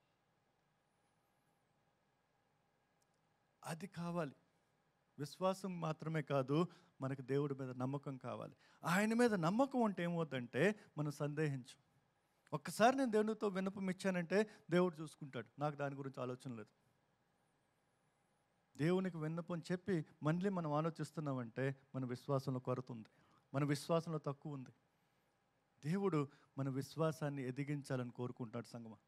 అది కావాలి విశ్వాసం మాత్రమే కాదు మనకు దేవుడి మీద నమ్మకం కావాలి ఆయన మీద నమ్మకం ఉంటే ఏమవుతుందంటే మనం సందేహించు ఒక్కసారి నేను దేవునితో విన్నపం ఇచ్చానంటే దేవుడు చూసుకుంటాడు నాకు దాని గురించి ఆలోచన లేదు దేవునికి విన్నపం చెప్పి మళ్ళీ మనం ఆలోచిస్తున్నామంటే మన విశ్వాసంలో కొరత ఉంది మన విశ్వాసంలో తక్కువ ఉంది దేవుడు మన విశ్వాసాన్ని ఎదిగించాలని కోరుకుంటాడు సంగమా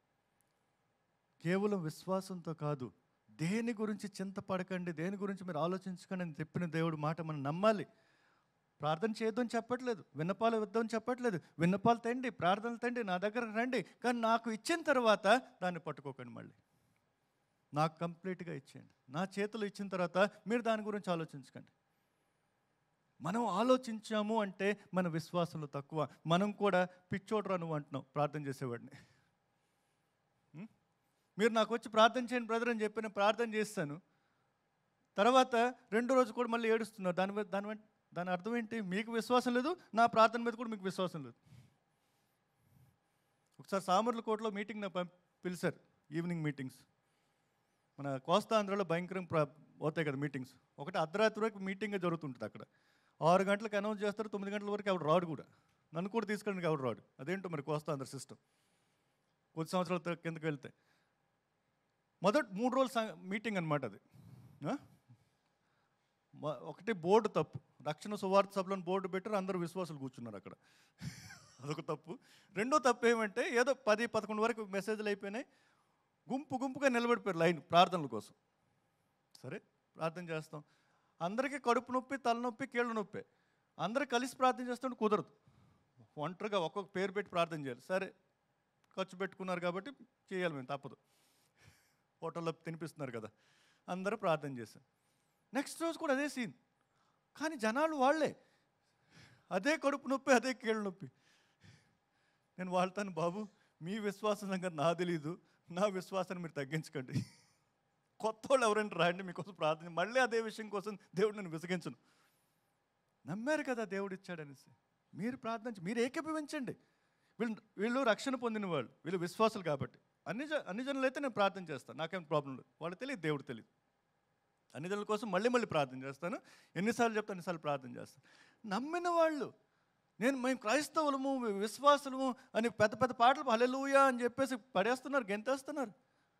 కేవలం విశ్వాసంతో కాదు దేని గురించి చింతపడకండి దేని గురించి మీరు ఆలోచించకండి అని చెప్పిన దేవుడు మాట మనం నమ్మాలి ప్రార్థన చేయొద్దని చెప్పట్లేదు విన్నపాలు ఇద్దామని చెప్పట్లేదు విన్నపాలు తండి ప్రార్థనలు తండి నా దగ్గర రండి కానీ నాకు ఇచ్చిన తర్వాత దాన్ని పట్టుకోకండి మళ్ళీ నాకు కంప్లీట్గా ఇచ్చేయండి నా చేతులు ఇచ్చిన తర్వాత మీరు దాని గురించి ఆలోచించకండి మనం ఆలోచించాము అంటే మన విశ్వాసంలో తక్కువ మనం కూడా పిచ్చోడ్రా నువ్వు అంటున్నావు ప్రార్థన చేసేవాడిని ఉం? మీరు నాకు వచ్చి ప్రార్థన చేయండి బ్రదర్ అని చెప్పి నేను ప్రార్థన చేస్తాను తర్వాత రెండో రోజు కూడా మళ్ళీ ఏడుస్తున్నారు దాని మీద- దాని వెంట- దాని అర్థం ఏంటి మీకు విశ్వాసం లేదు నా ప్రార్థన మీద కూడా మీకు విశ్వాసం లేదు ఒకసారి సామర్ల కోటలో మీటింగ్ నాకు పంపి పిలిచారు ఈవినింగ్ మీటింగ్స్ మన కోస్తా ఆంధ్రలో భయంకరం ప్ర అవుతాయి కదా మీటింగ్స్ ఒకటి అర్ధరాత్రి వరకు మీటింగ్ జరుగుతుంటుంది అక్కడ ఆరు గంటలకు అనౌన్స్ చేస్తారు తొమ్మిది గంటల వరకు ఎవరు రాడు కూడా నన్ను కూడా తీసుకెళ్ళడానికి ఎవరు రాడు అదేంటో మరి కోస్తా ఆంధ్ర సిస్టమ్ కొద్ది సంవత్సరాల త- కిందకి వెళ్తే మొదటి మూడు రోజుల సం- మీటింగ్ అనమాట అది ఆ? మ- ఒకటి బోర్డు తప్పు రక్షణ సువార్త సభలను బోర్డు పెట్టారు అందరూ విశ్వాసులు కూర్చున్నారు అక్కడ అదొక తప్పు రెండో తప్పు ఏమంటే ఏదో పది పదకొండు వరకు మెసేజ్లు అయిపోయినాయి గుంపు గుంపుగా నిలబడిపోయారు లైన్ ప్రార్థనల కోసం సరే ప్రార్థన చేస్తాం అందరికీ కడుపు నొప్పి తలనొప్పి కీళ్ళ నొప్పి అందరూ కలిసి ప్రార్థన చేస్తుంటే కుదరదు ఒంటరిగా ఒక్కొక్క పేరు పెట్టి ప్రార్థన చేయాలి సరే ఖర్చు పెట్టుకున్నారు కాబట్టి చేయాలి మేము తప్పదు హోటల్లో తినిపిస్తున్నారు కదా అందరూ ప్రార్థన చేశారు నెక్స్ట్ రోజు కూడా అదే సీన్ కానీ జనాలు వాళ్ళే అదే కడుపు నొప్పి అదే కీళ్ళ నొప్పి నేను వాళ్ళతాను బాబు మీ విశ్వాసం సంగతి నా తెలీదు నా విశ్వాసాన్ని మీరు తగ్గించకండి కొత్త వాళ్ళు ఎవరైనా రాండి మీకోసం ప్రార్థన మళ్ళీ అదే విషయం కోసం దేవుడు నన్ను విసగించను నమ్మారు కదా దేవుడు ఇచ్చాడనేసి మీరు ప్రార్థించి మీరు ఏకీభవించండి వీళ్ళు వీళ్ళు రక్షణ పొందిన వాళ్ళు వీళ్ళు విశ్వాసులు కాబట్టి అన్ని జ అన్ని జనులు అయితే నేను ప్రార్థన చేస్తాను నాకేం ప్రాబ్లం లేదు వాళ్ళు తెలియదు దేవుడు తెలియదు అన్ని జనుల కోసం మళ్ళీ మళ్ళీ ప్రార్థన చేస్తాను ఎన్నిసార్లు చెప్తాను అన్నిసార్లు ప్రార్థన చేస్తాను నమ్మిన వాళ్ళు నేను మేము క్రైస్తవులము మేము విశ్వాసులము అని పెద్ద పెద్ద పాటలు హల్లెలూయా అని చెప్పేసి పడేస్తున్నారు గెంతేస్తున్నారు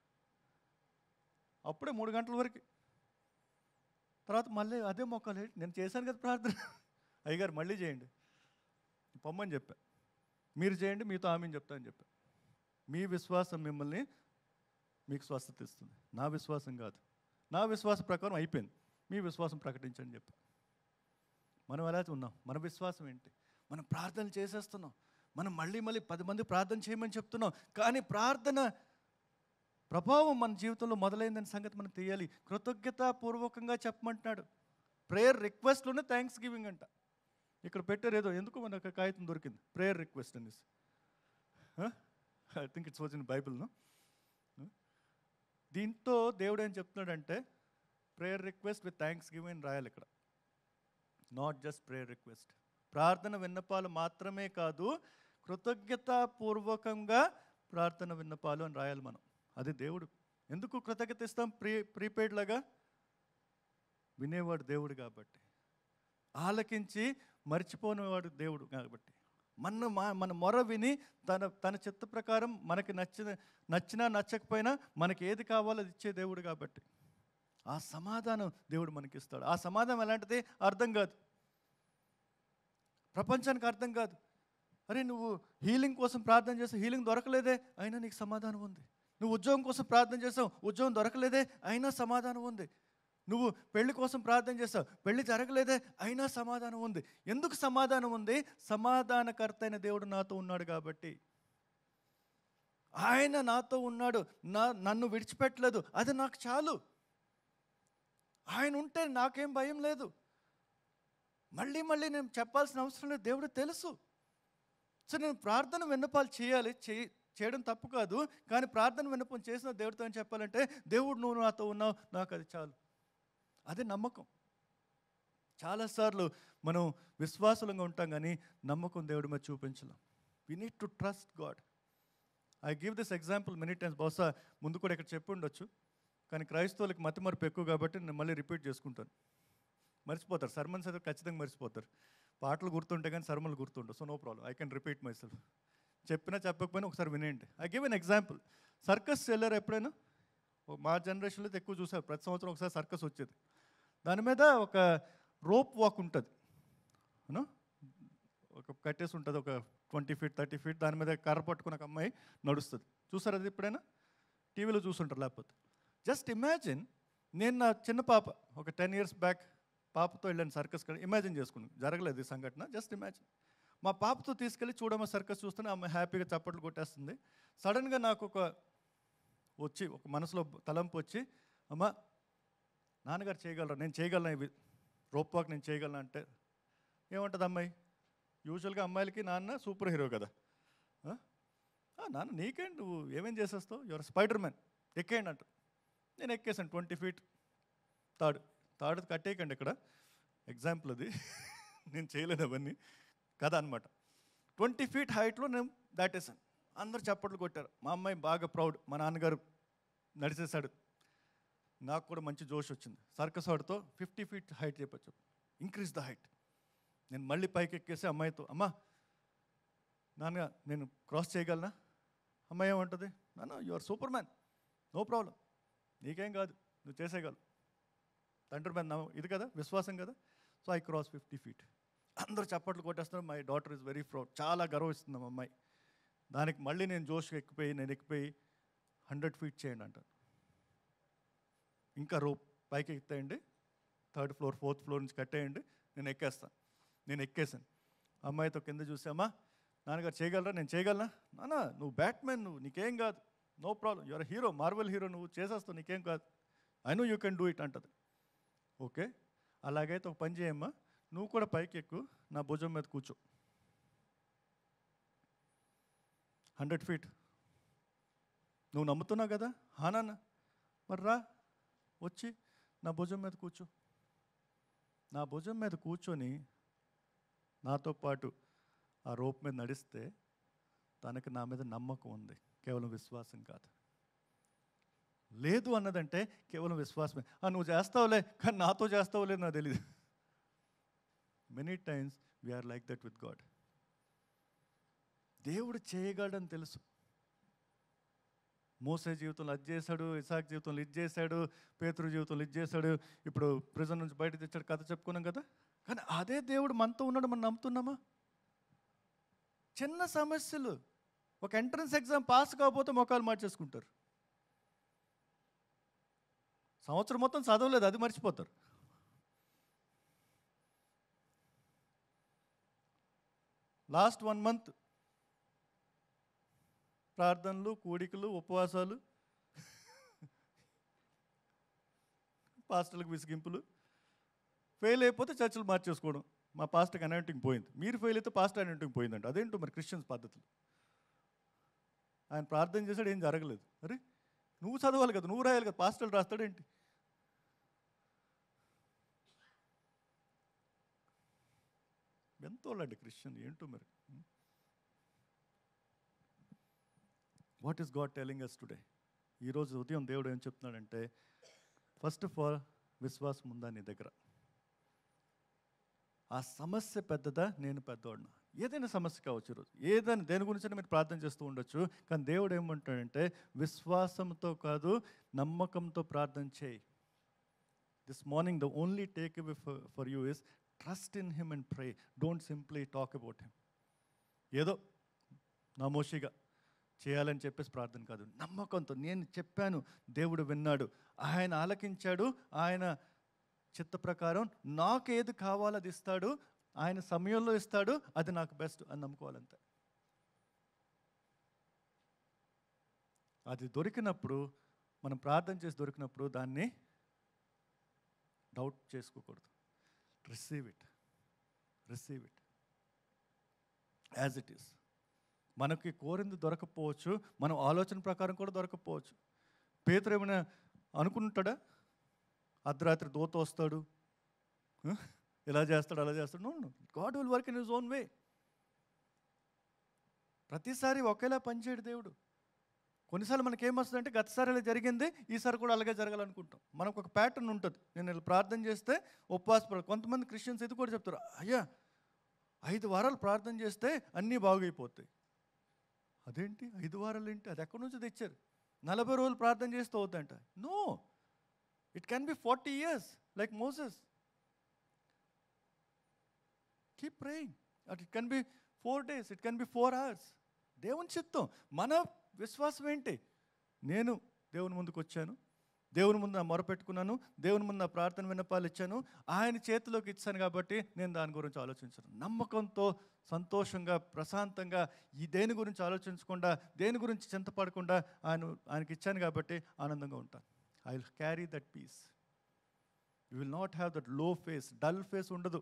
అప్పుడే మూడు గంటల వరకు తర్వాత మళ్ళీ అదే మొక్కలు నేను చేశాను కదా ప్రార్థన అయ్యగారు మళ్ళీ చేయండి పొమ్మని చెప్పా మీరు చేయండి మీతో ఆమెను చెప్తా అని చెప్పా మీ విశ్వాసం మిమ్మల్ని మీకు స్వస్థత ఇస్తుంది నా విశ్వాసం కాదు నా విశ్వాసం ప్రకారం అయిపోయింది మీ విశ్వాసం ప్రకటించని చెప్పా మనం ఎలా ఉన్నాం మన విశ్వాసం ఏంటి మనం ప్రార్థన చేసేస్తున్నాం మనం మళ్ళీ మళ్ళీ పది మంది ప్రార్థన చేయమని చెప్తున్నాం కానీ ప్రార్థన ప్రభావం మన జీవితంలో మొదలైందని సంగతి మనం తెలియాలి కృతజ్ఞతాపూర్వకంగా చెప్పమంటున్నాడు ప్రేయర్ రిక్వెస్ట్లోనే థ్యాంక్స్ గివింగ్ అంట ఇక్కడ పెట్టారు ఏదో ఎందుకు మనకు ఒక కాగితం దొరికింది ప్రేయర్ రిక్వెస్ట్ అనేసి I think it's was in బైబిల్ను దీంతో దేవుడు ఏం చెప్తున్నాడంటే prayer request with thanksgiving అని రాయాలి ఇక్కడ నాట్ జస్ట్ ప్రేయర్ రిక్వెస్ట్ ప్రార్థన విన్నపాలు మాత్రమే కాదు కృతజ్ఞతాపూర్వకంగా ప్రార్థన విన్నపాలు అని రాయాలి మనం అది దేవుడు ఎందుకు కృతజ్ఞత ఇస్తాం ప్రీ ప్రీపెయిడ్ లాగా వినేవాడు దేవుడు కాబట్టి ఆలకించి మర్చిపోనివాడు దేవుడు కాబట్టి మన మా మన మొర విని తన తన చిత్త ప్రకారం మనకి నచ్చిన నచ్చినా నచ్చకపోయినా మనకి ఏది కావాలో అది ఇచ్చే దేవుడు కాబట్టి ఆ సమాధానం దేవుడు మనకి ఇస్తాడు ఆ సమాధానం ఎలాంటిది అర్థం కాదు ప్రపంచానికి అర్థం కాదు అరే నువ్వు హీలింగ్ కోసం ప్రార్థన చేసావు హీలింగ్ దొరకలేదే అయినా నీకు సమాధానం ఉంది నువ్వు ఉద్యోగం కోసం ప్రార్థన చేసావు ఉద్యోగం దొరకలేదే అయినా సమాధానం ఉంది నువ్వు పెళ్లి కోసం ప్రార్థన చేస్తావు పెళ్లి జరగలేదే అయినా సమాధానం ఉంది ఎందుకు సమాధానం ఉంది సమాధానకర్త అయిన దేవుడు నాతో ఉన్నాడు కాబట్టి ఆయన నాతో ఉన్నాడు నా నన్ను విడిచిపెట్టలేదు అది నాకు చాలు ఆయన ఉంటే నాకేం భయం లేదు మళ్ళీ మళ్ళీ నేను చెప్పాల్సిన అవసరం లేదు దేవుడు తెలుసు సో నేను ప్రార్థన విన్నపాలు చేయాలి చేయి చేయడం తప్పు కాదు కానీ ప్రార్థన విన్నపం చేసిన దేవుడితో ఏం చెప్పాలంటే దేవుడు నువ్వు నాతో ఉన్నావు నాకు అది చాలు అది నమ్మకం చాలాసార్లు మనం విశ్వాసులంగా ఉంటాం కానీ నమ్మకం దేవుడి మీద చూపించలేం we need to trust God I give this example many times బహుశా ముందు కూడా ఇక్కడ చెప్పి ఉండొచ్చు కానీ క్రైస్తవులకి మతి మరపు ఎక్కువ కాబట్టి నేను మళ్ళీ రిపీట్ చేసుకుంటాను మర్చిపోతారు సర్మన్స్ అయితే ఖచ్చితంగా మర్చిపోతారు పాటలు గుర్తుంటే కానీ సర్మలు గుర్తుండవు so no problem I can repeat myself చెప్పినా చెప్పకపోయినా ఒకసారి వినేయండి I give an example circus వెళ్ళారు ఎప్పుడైనా ఓ మా జనరేషన్లో అయితే ఎక్కువ చూసారు ప్రతి సంవత్సరం ఒకసారి సర్కస్ వచ్చేది దాని మీద ఒక రోప్ వాక్ ఉంటుంది యూనో ఒక కట్టేసి ఉంటుంది ఒక ట్వంటీ ఫీట్ థర్టీ ఫీట్ దాని మీద కర్ర పట్టుకున్న ఒక అమ్మాయి నడుస్తుంది చూసారు అది ఎప్పుడైనా టీవీలో చూసుంటారు లేకపోతే జస్ట్ ఇమాజిన్ నేను నా చిన్న పాప ఒక టెన్ ఇయర్స్ బ్యాక్ పాపతో వెళ్ళాను సర్కస్ ఇమాజిన్ చేసుకున్నాను జరగలేదు ఈ సంఘటన జస్ట్ ఇమాజిన్ మా పాపతో తీసుకెళ్ళి చూడమ్మ సర్కస్ చూస్తూనే ఆమె హ్యాపీగా చప్పట్లు కొట్టేస్తుంది సడన్గా నాకు ఒక వచ్చి ఒక మనసులో తలంపు వచ్చి అమ్మ నాన్నగారు చేయగలరా నేను చేయగలను ఇవి రోప్ వాక్ నేను చేయగలను అంటే ఏమంటుంది అమ్మాయి యూజువల్గా అమ్మాయిలకి నాన్న సూపర్ హీరో కదా ఆ? ఆ, నాన్న నీకేంటి నువ్వు ఏమేం చేసేస్తావు యువర్ స్పైడర్ మ్యాన్ ఎక్కేయండి అంట నేను ఎక్కేసాను ట్వంటీ ఫీట్ తాడు తాడు కట్టేయకండి ఇక్కడ ఎగ్జాంపుల్ అది నేను చేయలేను అవన్నీ కథ అనమాట ట్వంటీ ఫీట్ హైట్లో నేను దాటేసాను అందరు చప్పట్లు కొట్టారు మా అమ్మాయి బాగా ప్రౌడ్ మా నాన్నగారు నడిచేశాడు నాకు కూడా మంచి జోష్ వచ్చింది సర్కస్ వాడితో ఫిఫ్టీ ఫీట్ హైట్ చెప్పచ్చు ఇంక్రీజ్ ద హైట్ నేను మళ్ళీ పైకి ఎక్కేసి అమ్మాయితో అమ్మా నాన్న నేను క్రాస్ చేయగలనా అమ్మాయి ఏమంటుంది నాన్న you are Superman no problem నీకేం కాదు నువ్వు చేసేయగలవు తండ్రి మీద నమ్మ- ఇది కదా విశ్వాసం కదా so I cross fifty feet అందరూ చప్పట్లు కొట్టేస్తున్నారు my daughter is very proud చాలా గర్వమిస్తుంది మా అమ్మాయి దానికి మళ్ళీ నేను జోష్ ఎక్కిపోయి నేను ఎక్కిపోయి హండ్రెడ్ ఫీట్ చేయండి అంటారు ఇంకా రోప్ పైకి ఎక్కితేయండి థర్డ్ ఫ్లోర్ ఫోర్త్ ఫ్లోర్ నుంచి కట్టేయండి నేను ఎక్కేస్తాను నేను ఎక్కేసాను అమ్మాయితో కింద చూసామా నాన్నగారు చేయగలరా నేను చేయగలనా నాన్న నువ్వు బ్యాట్మెన్ నువ్వు నీకేం కాదు no problem your hero Marvel hero నువ్వు చేసేస్తావు నీకేం కాదు I know you can do it అంటది ఓకే అలాగైతే ఒక పని చేయమ్మా నువ్వు కూడా పైకి ఎక్కు నా భుజం మీద కూర్చో హండ్రెడ్ ఫీట్ నువ్వు నమ్ముతున్నావు కదా హా నాన్న మరి రా వచ్చి నా భుజం మీద కూర్చో నా భుజం మీద కూర్చొని నాతో పాటు ఆ రోప్ మీద నడిస్తే తనకి నా మీద నమ్మకం ఉంది కేవలం విశ్వాసం కాదు లేదు అన్నదంటే కేవలం విశ్వాసమే "ఆ, నువ్వు చేస్తావులే కానీ నాతో చేస్తావులే నాకు తెలియదు many times we are like that with God దేవుడు చేయగలడని తెలుసు మోసే జీవితంలో అది చేశాడు ఇసాక్ జీవితంలో ఇది చేశాడు పేతురు జీవితంలో ఇది చేశాడు ఇప్పుడు ప్రిజన్ నుంచి బయట తెచ్చాడు కథ చెప్పుకున్నాం కదా కానీ అదే దేవుడు మనతో ఉన్నాడు మనం నమ్ముతున్నామా చిన్న సమస్యలు ఒక ఎంట్రన్స్ ఎగ్జామ్ పాస్ కాకపోతే మొక్కలు మార్చేసుకుంటారు సంవత్సరం మొత్తం చదవలేదు అది మర్చిపోతారు లాస్ట్ వన్ మంత్ ప్రార్థనలు కూడికలు ఉపవాసాలు పాస్టర్లకు విసిగింపులు ఫెయిల్ అయిపోతే చర్చలు మార్చేసుకోవడం మా పాస్టర్కి అనాయింటింగ్ పోయింది మీరు ఫెయిల్ అయితే పాస్టర్ అనాయింటింగ్ పోయిందంట అదేంటో మరి క్రిస్టియన్స్ పద్ధతులు ఆయన ప్రార్థన చేశాడు ఏం జరగలేదు అరే నువ్వు చదవాలి కదా నువ్వు రాయాలి కదా పాస్టర్లు రాస్తాడేంటి ఎంతోళ్ళండి క్రిస్టియన్ ఏంటో మరి what is God telling us today ఈరోజు ఉదయం దేవుడు ఏం చెప్తున్నాడంటే ఫస్ట్ ఆఫ్ ఆల్ విశ్వాసం ఉందా నీ దగ్గర ఆ సమస్య పెద్దదా నేను పెద్దవాడినా ఏదైనా సమస్య కావచ్చు ఈరోజు ఏదైనా దేని గురించి మీరు ప్రార్థన చేస్తూ ఉండొచ్చు కానీ దేవుడు ఏమంటాడంటే విశ్వాసంతో కాదు నమ్మకంతో ప్రార్థన చేయి this morning the only take away for you is trust in him and pray don't simply talk about him ఏదో నామోషిగా చేయాలని చెప్పేసి ప్రార్థన కాదు నమ్మకంతో నేను చెప్పాను దేవుడు విన్నాడు ఆయన ఆలకించాడు ఆయన చిత్త ప్రకారం నాకు ఏది కావాలో అది ఇస్తాడు ఆయన సమయంలో ఇస్తాడు అది నాకు బెస్ట్ అని నమ్ముకోవాలంతే అది దొరికినప్పుడు మనం ప్రార్థన చేసి దొరికినప్పుడు దాన్ని డౌట్ చేసుకోకూడదు receive it receive it as it is మనకి కోరింది దొరకపోవచ్చు మనం ఆలోచన ప్రకారం కూడా దొరకపోవచ్చు పేతురు ఏమైనా అనుకుంటాడా అర్ధరాత్రి దోత వస్తాడు huh? ఇలా చేస్తాడు అలా చేస్తాడు no God will work in his own way ప్రతిసారి ఒకేలా పనిచేయడు దేవుడు కొన్నిసార్లు మనకి ఏమొస్తుందంటే గతసారి ఇలా జరిగింది ఈసారి కూడా అలాగే జరగాలనుకుంటాం మనకు ఒక ప్యాటర్న్ ఉంటుంది నేను ఇలా ప్రార్థన చేస్తే ఉపవాస ప్ర- కొంతమంది క్రిస్టియన్స్ ఇది కూడా చెప్తారు అయ్యా ఐదు వారాలు ప్రార్థన చేస్తే అన్నీ బాగైపోతాయి అదేంటి ఐదు వారాలు ఏంటి అది ఎక్కడి నుంచి తెచ్చారు నలభై రోజులు ప్రార్థన చేస్తే అవుతుందంట no it can be forty years like Moses keep praying at it can be four days it can be four hours దేవుని చిత్తం మన విశ్వాసం ఏంటి నేను దేవుని ముందుకు వచ్చాను దేవుని ముందు నా మొరపెట్టుకున్నాను దేవుని ముందు నా ప్రార్థన విన్నపాలు ఇచ్చాను ఆయన చేతిలోకి ఇచ్చాను కాబట్టి నేను దాని గురించి ఆలోచించను నమ్మకంతో సంతోషంగా ప్రశాంతంగా ఈ దేని గురించి ఆలోచించకుండా దేని గురించి చింతపడకుండా ఆయన ఆయనకి ఇచ్చాను కాబట్టి ఆనందంగా ఉంటాను I will carry that peace you will not have that low face dull face ఉండదు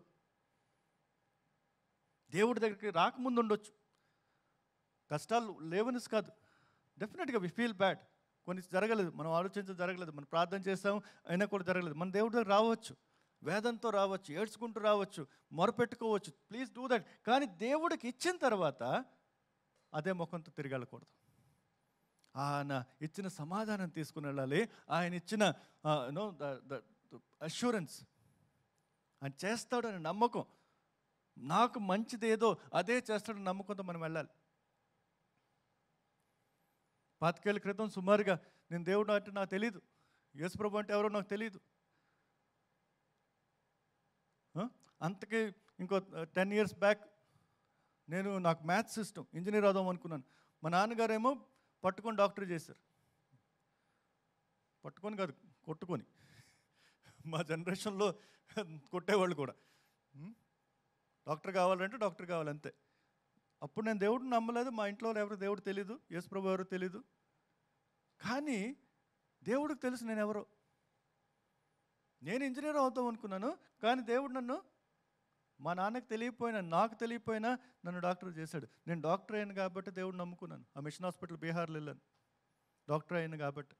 దేవుడి దగ్గరికి రాకముందు ఉండొచ్చు కష్టాలు లేవనిస్ కాదు డెఫినెట్గా వి ఫీల్ బ్యాడ్ కొన్ని జరగలేదు మనం ఆలోచించడం జరగలేదు మనం ప్రార్థన చేస్తాం అయినా కూడా జరగలేదు మన దేవుడి దగ్గర రావచ్చు వేదంతో రావచ్చు ఏడ్చుకుంటూ రావచ్చు మొరపెట్టుకోవచ్చు ప్లీజ్ డూ దట్ కానీ దేవుడికి ఇచ్చిన తర్వాత అదే ముఖంతో తిరిగి వెళ్ళకూడదు ఆయన ఇచ్చిన సమాధానం తీసుకుని వెళ్ళాలి ఆయన ఇచ్చిన నో ద అష్యూరెన్స్ ఆయన చేస్తాడని నమ్మకం నాకు మంచిది ఏదో అదే చేస్తాడని నమ్మకంతో మనం వెళ్ళాలి పాతికేళ్ళ క్రితం సుమారుగా నేను దేవుడు అంటే నాకు తెలియదు యేసుప్రభు అంటే ఎవరో నాకు తెలియదు ఆ? అంతకి ఇంకో టెన్ ఇయర్స్ బ్యాక్ నేను నాకు మ్యాథ్స్ సిస్టమ్ ఇంజనీర్ అవుదాం అనుకున్నాను మా నాన్నగారేమో పట్టుకొని డాక్టర్ చేశారు పట్టుకొని కాదు కొట్టుకొని మా జనరేషన్లో కొట్టేవాళ్ళు కూడా ఉం? డాక్టర్ కావాలంటే డాక్టర్ కావాలంతే అప్పుడు నేను దేవుడిని నమ్మలేదు మా ఇంట్లో ఎవరు దేవుడు తెలీదు యేసు ప్రభు ఎవరు తెలీదు కానీ దేవుడికి తెలుసు నేను ఎవరో నేను ఇంజనీర్ అవుతాం అనుకున్నాను కానీ దేవుడు నన్ను మా నాన్నకి తెలియపోయినా నాకు తెలియపోయినా నన్ను డాక్టర్ చేశాడు నేను డాక్టర్ అయ్యాను కాబట్టి దేవుడు నమ్ముకున్నాను ఆ మిషన్ హాస్పిటల్ బీహార్లో వెళ్ళాను డాక్టర్ అయ్యాను కాబట్టి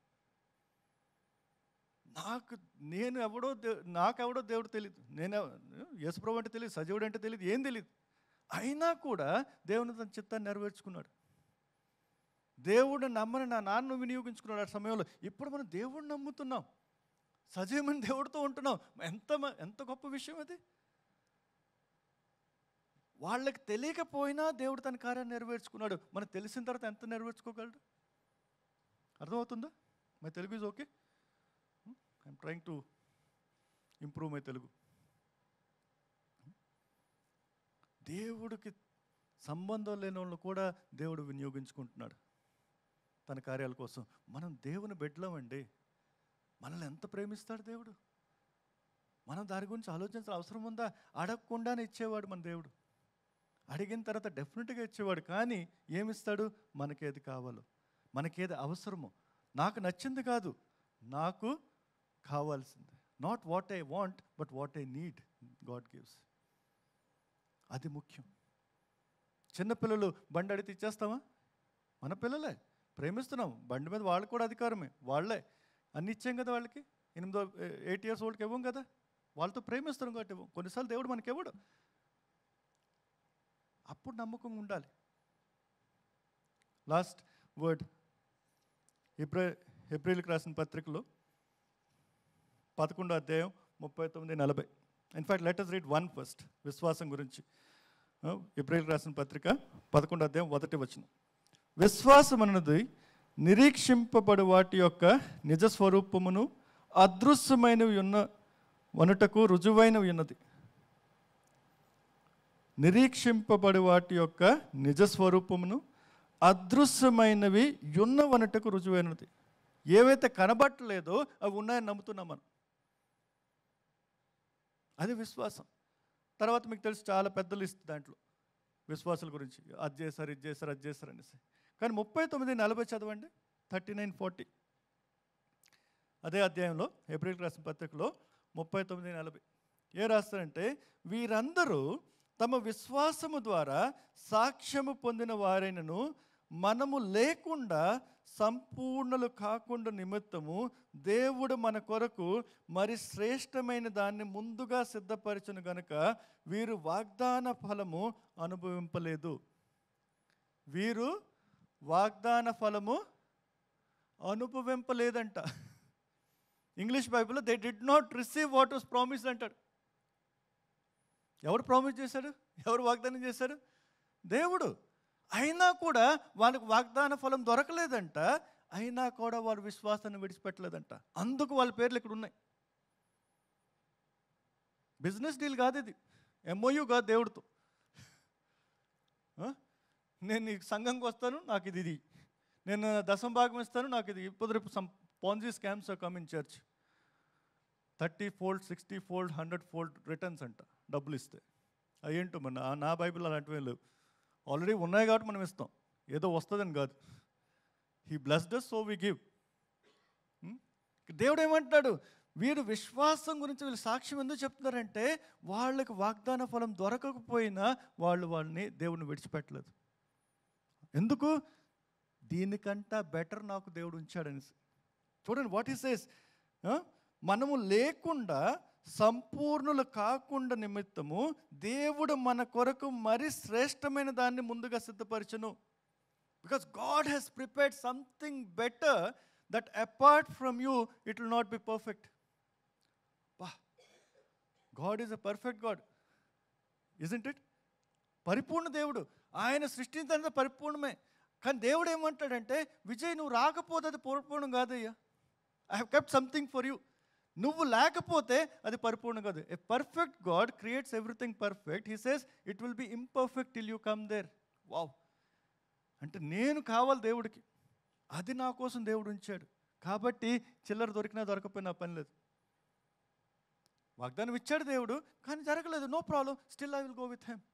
నాకు నేను ఎవడో దే నాకెవడో దేవుడు తెలియదు నేను యశప్రభు అంటే తెలియదు సజీవుడు అంటే తెలియదు ఏం తెలియదు అయినా కూడా దేవుని తన చిత్తాన్ని నెరవేర్చుకున్నాడు దేవుడు నమ్మని నా నాన్న వినియోగించుకున్నాడు ఆ సమయంలో ఇప్పుడు మనం దేవుడిని నమ్ముతున్నాం సజీవమైన దేవుడితో ఉంటున్నాం ఎంత మ- ఎంత గొప్ప విషయం అది వాళ్ళకి తెలియకపోయినా దేవుడు తన కార్యాన్ని నెరవేర్చుకున్నాడు మనకు తెలిసిన తర్వాత ఎంత నెరవేర్చుకోగలడు అర్థమవుతుందా my Telugu is okay I'm trying to improve my Telugu దేవుడికి సంబంధం లేని వాళ్ళని కూడా దేవుడు వినియోగించుకుంటున్నాడు తన కార్యాల కోసం మనం దేవుని బిడ్డలమండి మనల్ని ఎంత ప్రేమిస్తాడు దేవుడు మనం దాని గురించి ఆలోచించాల్సిన అవసరం ఉందా అడగకుండానే ఇచ్చేవాడు మన దేవుడు అడిగిన తర్వాత డెఫినెట్గా ఇచ్చేవాడు కానీ ఏమిస్తాడు మనకేది కావాలో మనకేది అవసరమో నాకు నచ్చింది కాదు నాకు కావాల్సింది not what I want but what I need God gives అది ముఖ్యం చిన్నపిల్లలు బండి అడిగితే ఇచ్చేస్తామా మన పిల్లలే ప్రేమిస్తున్నాం బండి మీద వాళ్ళు కూడా అధికారమే వాళ్ళే అన్ని ఇచ్చాం కదా వాళ్ళకి ఎనిమిదో ఎయిట్ ఇయర్స్ ఓల్డ్కి ఇవ్వం కదా వాళ్ళతో ప్రేమిస్తున్నాం కాబట్టి ఇవ్వం కొన్నిసార్లు దేవుడు మనకి ఇవ్వడు అప్పుడు నమ్మకం ఉండాలి లాస్ట్ వర్డ్ ఏప్రిల్ ఏప్రిల్కి రాసిన పత్రికలో పదకొండో అధ్యాయం ముప్పై తొమ్మిది నలభై in fact letters read one first విశ్వాసం గురించి ఏప్రిల్ రాసిన పత్రిక పదకొండో అధ్యాయం మొదటి వచనం విశ్వాసం అన్నది నిరీక్షింపబడు వాటి యొక్క నిజ స్వరూపమును అదృశ్యమైనవి ఉన్న వనుటకు రుజువైనవి ఉన్నది నిరీక్షింపబడి వాటి యొక్క నిజ స్వరూపమును అదృశ్యమైనవి ఉన్న వనుటకు రుజువైనది ఏవైతే కనబట్టలేదో అవి ఉన్నాయని నమ్ముతున్నాం మనం అది విశ్వాసం తర్వాత మీకు తెలుసు చాలా పెద్ద లిస్ట్ దాంట్లో విశ్వాసాల గురించి అది చేశారు ఇది చేశారు అది చేశారు అనేసి కానీ ముప్పై తొమ్మిది నలభై చదవండి థర్టీ నైన్ ఫార్టీ అదే అధ్యాయంలో ఏప్రిల్ రాసిన పత్రికలో ముప్పై తొమ్మిది నలభై ఏ రాస్తారంటే వీరందరూ తమ విశ్వాసము ద్వారా సాక్ష్యము పొందిన వారైనను మనము లేకుండా సంపూర్ణలు కాకుండా నిమిత్తము దేవుడు మన కొరకు మరి శ్రేష్టమైన దాన్ని ముందుగా సిద్ధపరచును గనుక వీరు వాగ్దాన ఫలము అనుభవింపలేదు వీరు వాగ్దాన ఫలము అనుభవింపలేదంట ఇంగ్లీష్ బైబిల్లో they did not receive what was promised అంటాడు ఎవరు ప్రామిస్ చేశాడు ఎవరు వాగ్దానం చేశారు దేవుడు అయినా కూడా వాళ్ళకి వాగ్దాన ఫలం దొరకలేదంట అయినా కూడా వారు విశ్వాసాన్ని విడిచిపెట్టలేదంట అందుకు వాళ్ళ పేర్లు ఇక్కడ ఉన్నాయి బిజినెస్ డీల్ కాదు ఇది ఎంఓయూ కాదు దేవుడితో ఆ? నేను ఈ సంఘంకి వస్తాను నాకు ఇది ఇది నేను దశం భాగం ఇస్తాను నాకు ఇది ఇప్పుడు రేపు some Ponzi scams come in church thirty fold sixty fold hundred fold returns అంట డబ్బులు ఇస్తే అయ్యేంటో మన నా- నా బైబిల్ అలాంటివి లేవు ఆల్రెడీ ఉన్నాయి కాబట్టి మనం ఇస్తాం ఏదో వస్తుందని కాదు he blessed so we give దేవుడు ఏమంటాడు వీరు విశ్వాసం గురించి వీళ్ళు సాక్ష్యం ఎందుకు చెప్తున్నారంటే వాళ్ళకి వాగ్దాన ఫలం దొరకకపోయినా వాళ్ళు వాళ్ళని దేవుడిని విడిచిపెట్టలేదు ఎందుకు దీనికంట బెటర్ నాకు దేవుడు ఉంచాడనేసి చూడండి వాట్ ఈ సేస్ మనము లేకుండా సంపూర్ణులు కాకుండా నిమిత్తము దేవుడు మన కొరకు మరి శ్రేష్టమైన దాన్ని ముందుగా సిద్ధపరచును because God has prepared something better that apart from you it will not be perfect but God is a perfect God isn't it పరిపూర్ణ దేవుడు ఆయన సృష్టించినంత పరిపూర్ణమే కానీ దేవుడు ఏమంటాడంటే విజయ్ నువ్వు రాకపోతే అది పరిపూర్ణం కాదయ్యా I have kept something for you నువ్వు లేకపోతే అది పరిపూర్ణం కాదు a perfect God creates everything perfect he says it will be imperfect till you come there wow అంటే నేను కావాలి దేవుడికి అది నా కోసం దేవుడు ఉంచాడు కాబట్టి చిల్లర దొరికినా దొరకపోయినా పని లేదు వాగ్దానం ఇచ్చాడు దేవుడు కానీ జరగలేదు no problem still I will go with him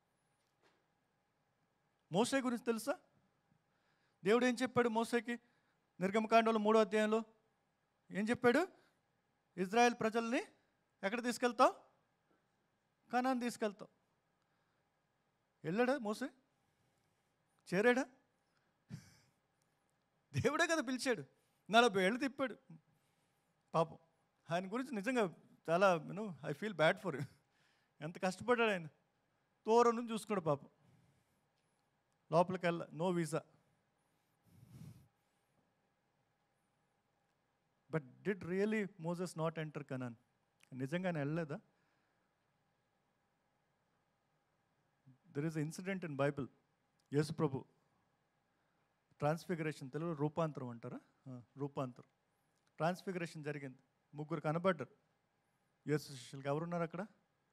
మోసే గురించి తెలుసా దేవుడు ఏం చెప్పాడు మోసేకి నిర్గమకాండంలో మూడో అధ్యాయంలో ఏం చెప్పాడు ఇజ్రాయెల్ ప్రజల్ని ఎక్కడ తీసుకెళ్తావు కనాన్ తీసుకెళ్తావు వెళ్ళాడా మోసే చేరాడా దేవుడే కదా పిలిచాడు నలభై ఏళ్ళు తిప్పాడు పాపం ఆయన గురించి నిజంగా చాలా నేను ఐ ఫీల్ బ్యాడ్ ఫర్ ఎంత కష్టపడ్డాడు ఆయన దూరం నుంచి చూసుకున్నాడు పాపం లోపలికి వెళ్ళ no visa but did really Moses not enter Canaan నిజంగా ఆయన వెళ్ళలేదా there is incident in Bible యేసు ప్రభు ట్రాన్స్ఫిగరేషన్ తెలుగులో రూపాంతరం అంటారా ఆ, రూపాంతరం ట్రాన్స్ఫిగరేషన్ జరిగింది ముగ్గురు కనబడ్డారు యేసు శిష్యులకి ఎవరున్నారు అక్కడ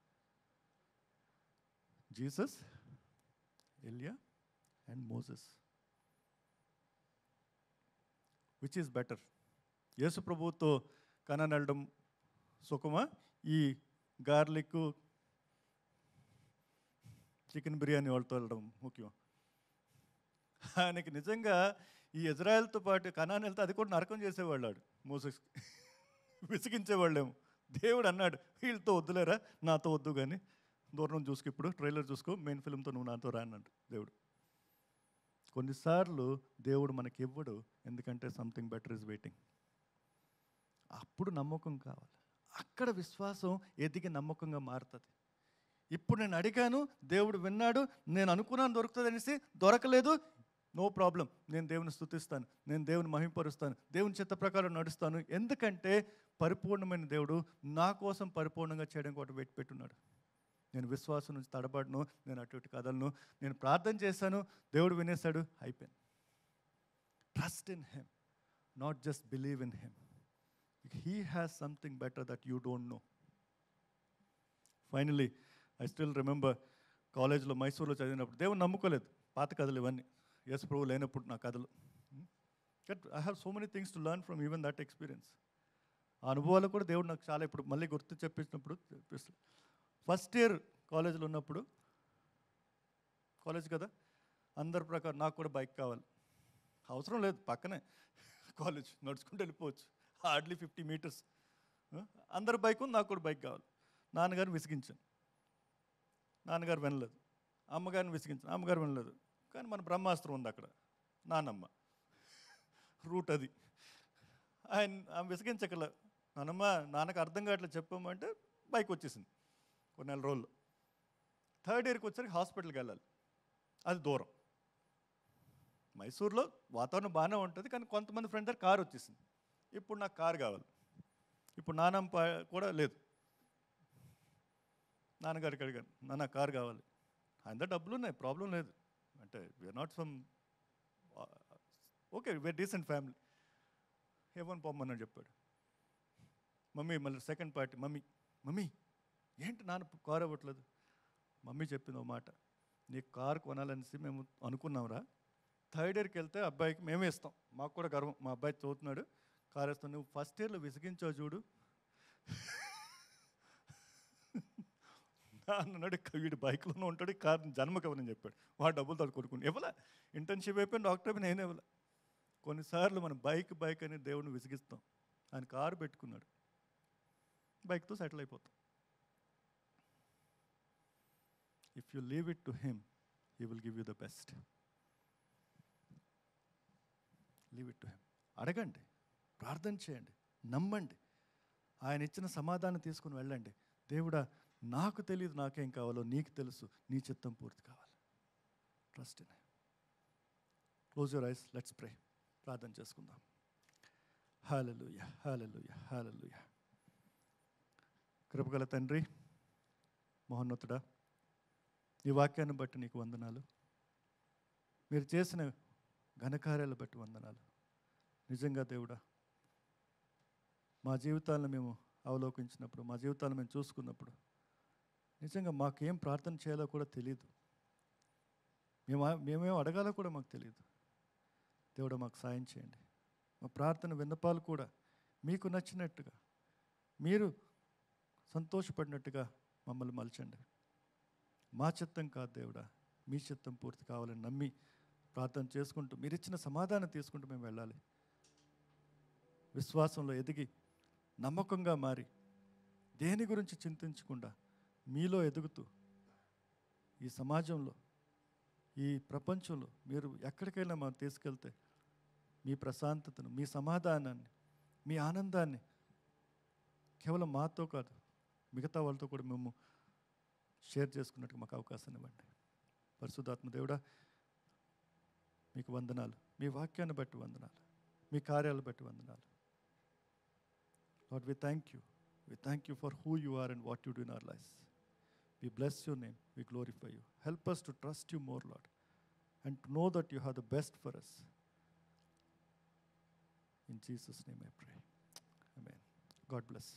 Jesus Elijah and Moses which is better Yesu ప్రభువుతో కనాన్ వెళ్ళడం సుఖమా ఈ గార్లిక్ చికెన్ బిర్యానీ వాళ్ళతో వెళ్ళడం ముఖ్యం ఆయనకి నిజంగా ఈ ఇజ్రాయెల్తో పాటు కనాన్ వెళ్తే అది కూడా నరకం చేసేవాళ్ళు ఆడు మోసెస్ విసిగించేవాళ్ళేమో దేవుడు అన్నాడు వీళ్ళతో వద్దులేరా నాతో వద్దు కానీ దూరం చూసుకో ఇప్పుడు ట్రైలర్ చూసుకో మెయిన్ ఫిల్మ్తో నువ్వు నాతో రా అన్నాడు దేవుడు కొన్నిసార్లు దేవుడు మనకి ఇవ్వడు ఎందుకంటే సంథింగ్ బెటర్ ఇస్ వెయిటింగ్ అప్పుడు నమ్మకం కావాలి అక్కడ విశ్వాసం ఎదిగి నమ్మకంగా మారుతుంది ఇప్పుడు నేను అడిగాను దేవుడు విన్నాడు నేను అనుకున్నాను దొరుకుతుంది అనేసి దొరకలేదు నో ప్రాబ్లం నేను దేవుని స్థుతిస్తాను నేను దేవుని మహింపరుస్తాను దేవుని చిత్త ప్రకారం నడుస్తాను ఎందుకంటే పరిపూర్ణమైన దేవుడు నా కోసం పరిపూర్ణంగా చేయడం కూడా వెయిట్ పెట్టున్నాడు నేను విశ్వాసం నుంచి తడబడను నేను అటు ఇటు కదలను నేను ప్రార్థన చేశాను దేవుడు వినేశాడు అయిపోయింది trust in him not just believe in him he has something better that you don't know finally I still remember కాలేజ్లో మైసూర్లో చదివినప్పుడు దేవుని నమ్ముకోలేదు పాత కథలు ఇవన్నీ యేసు ప్రభు లేనప్పుడు నా కథలు but I have so many things to learn from even that experience ఆ అనుభవాలు కూడా దేవుడు నాకు చాలా ఇప్పుడు మళ్ళీ గుర్తు చెప్పించినప్పుడు చెప్పిస్తుంది ఫస్ట్ ఇయర్ కాలేజీలో ఉన్నప్పుడు కాలేజ్ కదా అందరి ప్రకారం నాకు కూడా బైక్ కావాలి అవసరం లేదు పక్కనే కాలేజ్ నడుచుకుంటూ వెళ్ళిపోవచ్చు హార్డ్లీ ఫిఫ్టీ మీటర్స్ అందరి బైక్ ఉంది నాకు కూడా బైక్ కావాలి నాన్నగారిని విసిగించాను నాన్నగారు వినలేదు అమ్మగారిని విసిగించాను అమ్మగారు వినలేదు కానీ మన బ్రహ్మాస్త్రం ఉంది అక్కడ నాన్నమ్మ రూట్ అది ఆయన ఆమె విసిగించగల నానమ్మ నాన్నకు అర్థం కావట్లేదు చెప్పామంటే బైక్ వచ్చేసింది కొన్ని నెల రోజులు థర్డ్ ఇయర్కి వచ్చరికి హాస్పిటల్కి వెళ్ళాలి అది దూరం మైసూర్లో వాతావరణం బాగానే ఉంటుంది కానీ కొంతమంది ఫ్రెండ్ దగ్గర కారు వచ్చేసింది ఇప్పుడు నాకు కారు కావాలి ఇప్పుడు నానమ్మ పా- కూడా లేదు నాన్నగారికి అడిగాను నాన్న కారు కావాలి ఆయన డబ్బులు ఉన్నాయి ప్రాబ్లం లేదు అంటే we're not some okay where decent family ఏమని పొమ్మన్నాడు చెప్పాడు మమ్మీ మళ్ళీ సెకండ్ పార్టీ మమ్మీ మమ్మీ ఏంటి నాన్న కారు ఇవ్వట్లేదు మమ్మీ చెప్పింది ఒక మాట నీకు కారు కొనాలనేసి మేము అనుకున్నాంరా థర్డ్ ఇయర్కి వెళ్తే అబ్బాయికి మేమే ఇస్తాం మాకు కూడా గర్వం మా అబ్బాయి చదువుతున్నాడు కారు ఇస్తాం నువ్వు ఫస్ట్ ఇయర్లో విసిగించావు చూడు అన్నాడు వీడు బైక్లోనే ఉంటాడు కారు జన్మకి ఇవ్వనని చెప్పాడు వాడు డబ్బులు తోడు కొనుక్కుని ఇవ్వలే ఇంటర్న్షిప్ అయిపోయిన డాక్టర్ అయిపోయి నేను ఇవ్వలే కొన్నిసార్లు మనం బైక్ బైక్ అని దేవుడిని విసిగిస్తాం ఆయన కారు పెట్టుకున్నాడు బైక్తో సెటిల్ అయిపోతాం if you leave it to him he will give you the best leave it to him అడగండి ప్రార్థన చేయండి నమ్మండి ఆయన ఇచ్చిన సమాధానం తీసుకుని వెళ్ళండి దేవుడా నాకు తెలియదు నాకేం కావాలో నీకు తెలుసు నీ చిత్తం పూర్తి కావాలి trust in close your eyes let's pray ప్రార్థన చేసుకుందాం హాలలుయ హాలలుయ హాలలుయ కృపగల తండ్రి మహోన్నతుడా ఈ వాక్యాన్ని బట్టి నీకు వందనాలు మీరు చేసిన ఘనకార్యాలు బట్టి వందనాలు నిజంగా దేవుడా మా జీవితాలను మేము అవలోకించినప్పుడు మా జీవితాలను మేము చూసుకున్నప్పుడు నిజంగా మాకేం ప్రార్థన చేయాలో కూడా తెలియదు మేము మేమేం అడగాలో కూడా మాకు తెలియదు దేవుడు మాకు సాయం చేయండి మా ప్రార్థన విన్నపాలు కూడా మీకు నచ్చినట్టుగా మీరు సంతోషపడినట్టుగా మమ్మల్ని మలచండి మా చిత్తం కాదు దేవుడా మీ చిత్తం పూర్తి కావాలని నమ్మి ప్రార్థన చేసుకుంటూ మీరు ఇచ్చిన సమాధానం తీసుకుంటూ మేము వెళ్ళాలి విశ్వాసంలో ఎదిగి నమ్మకంగా మారి దేని గురించి చింతించకుండా మీలో ఎదుగుతూ ఈ సమాజంలో ఈ ప్రపంచంలో మీరు ఎక్కడికైనా మనం తీసుకెళ్తే మీ ప్రశాంతతను మీ సమాధానాన్ని మీ ఆనందాన్ని కేవలం మాతో కాదు మిగతా వాళ్ళతో కూడా మేము షేర్ చేసుకున్నట్టు మాకు అవకాశం ఇవ్వండి పరిశుద్ధాత్మ దేవుడా మీకు వందనాలు మీ వాక్యాన్ని బట్టి వందనాలు మీ కార్యాలు బట్టి వందనాలు Lord we thank you we thank you for who you are and what you do in our life we bless your name we glorify you help us to trust you more Lord and to know that you have the best for us in Jesus name I pray amen God bless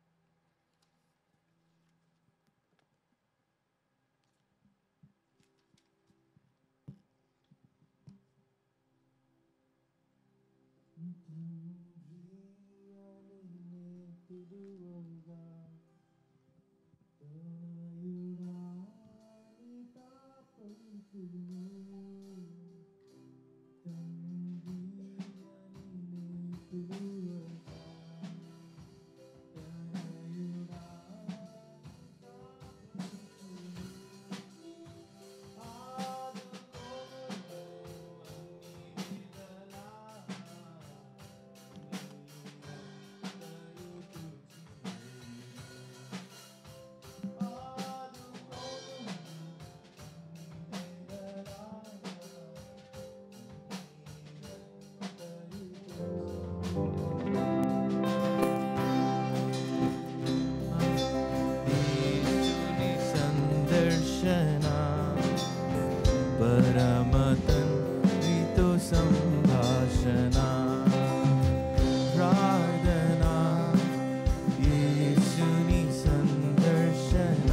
యేసుని సందర్శన పరమతంత్రితో సంభాషణ ప్రార్థన యేసుని సందర్శన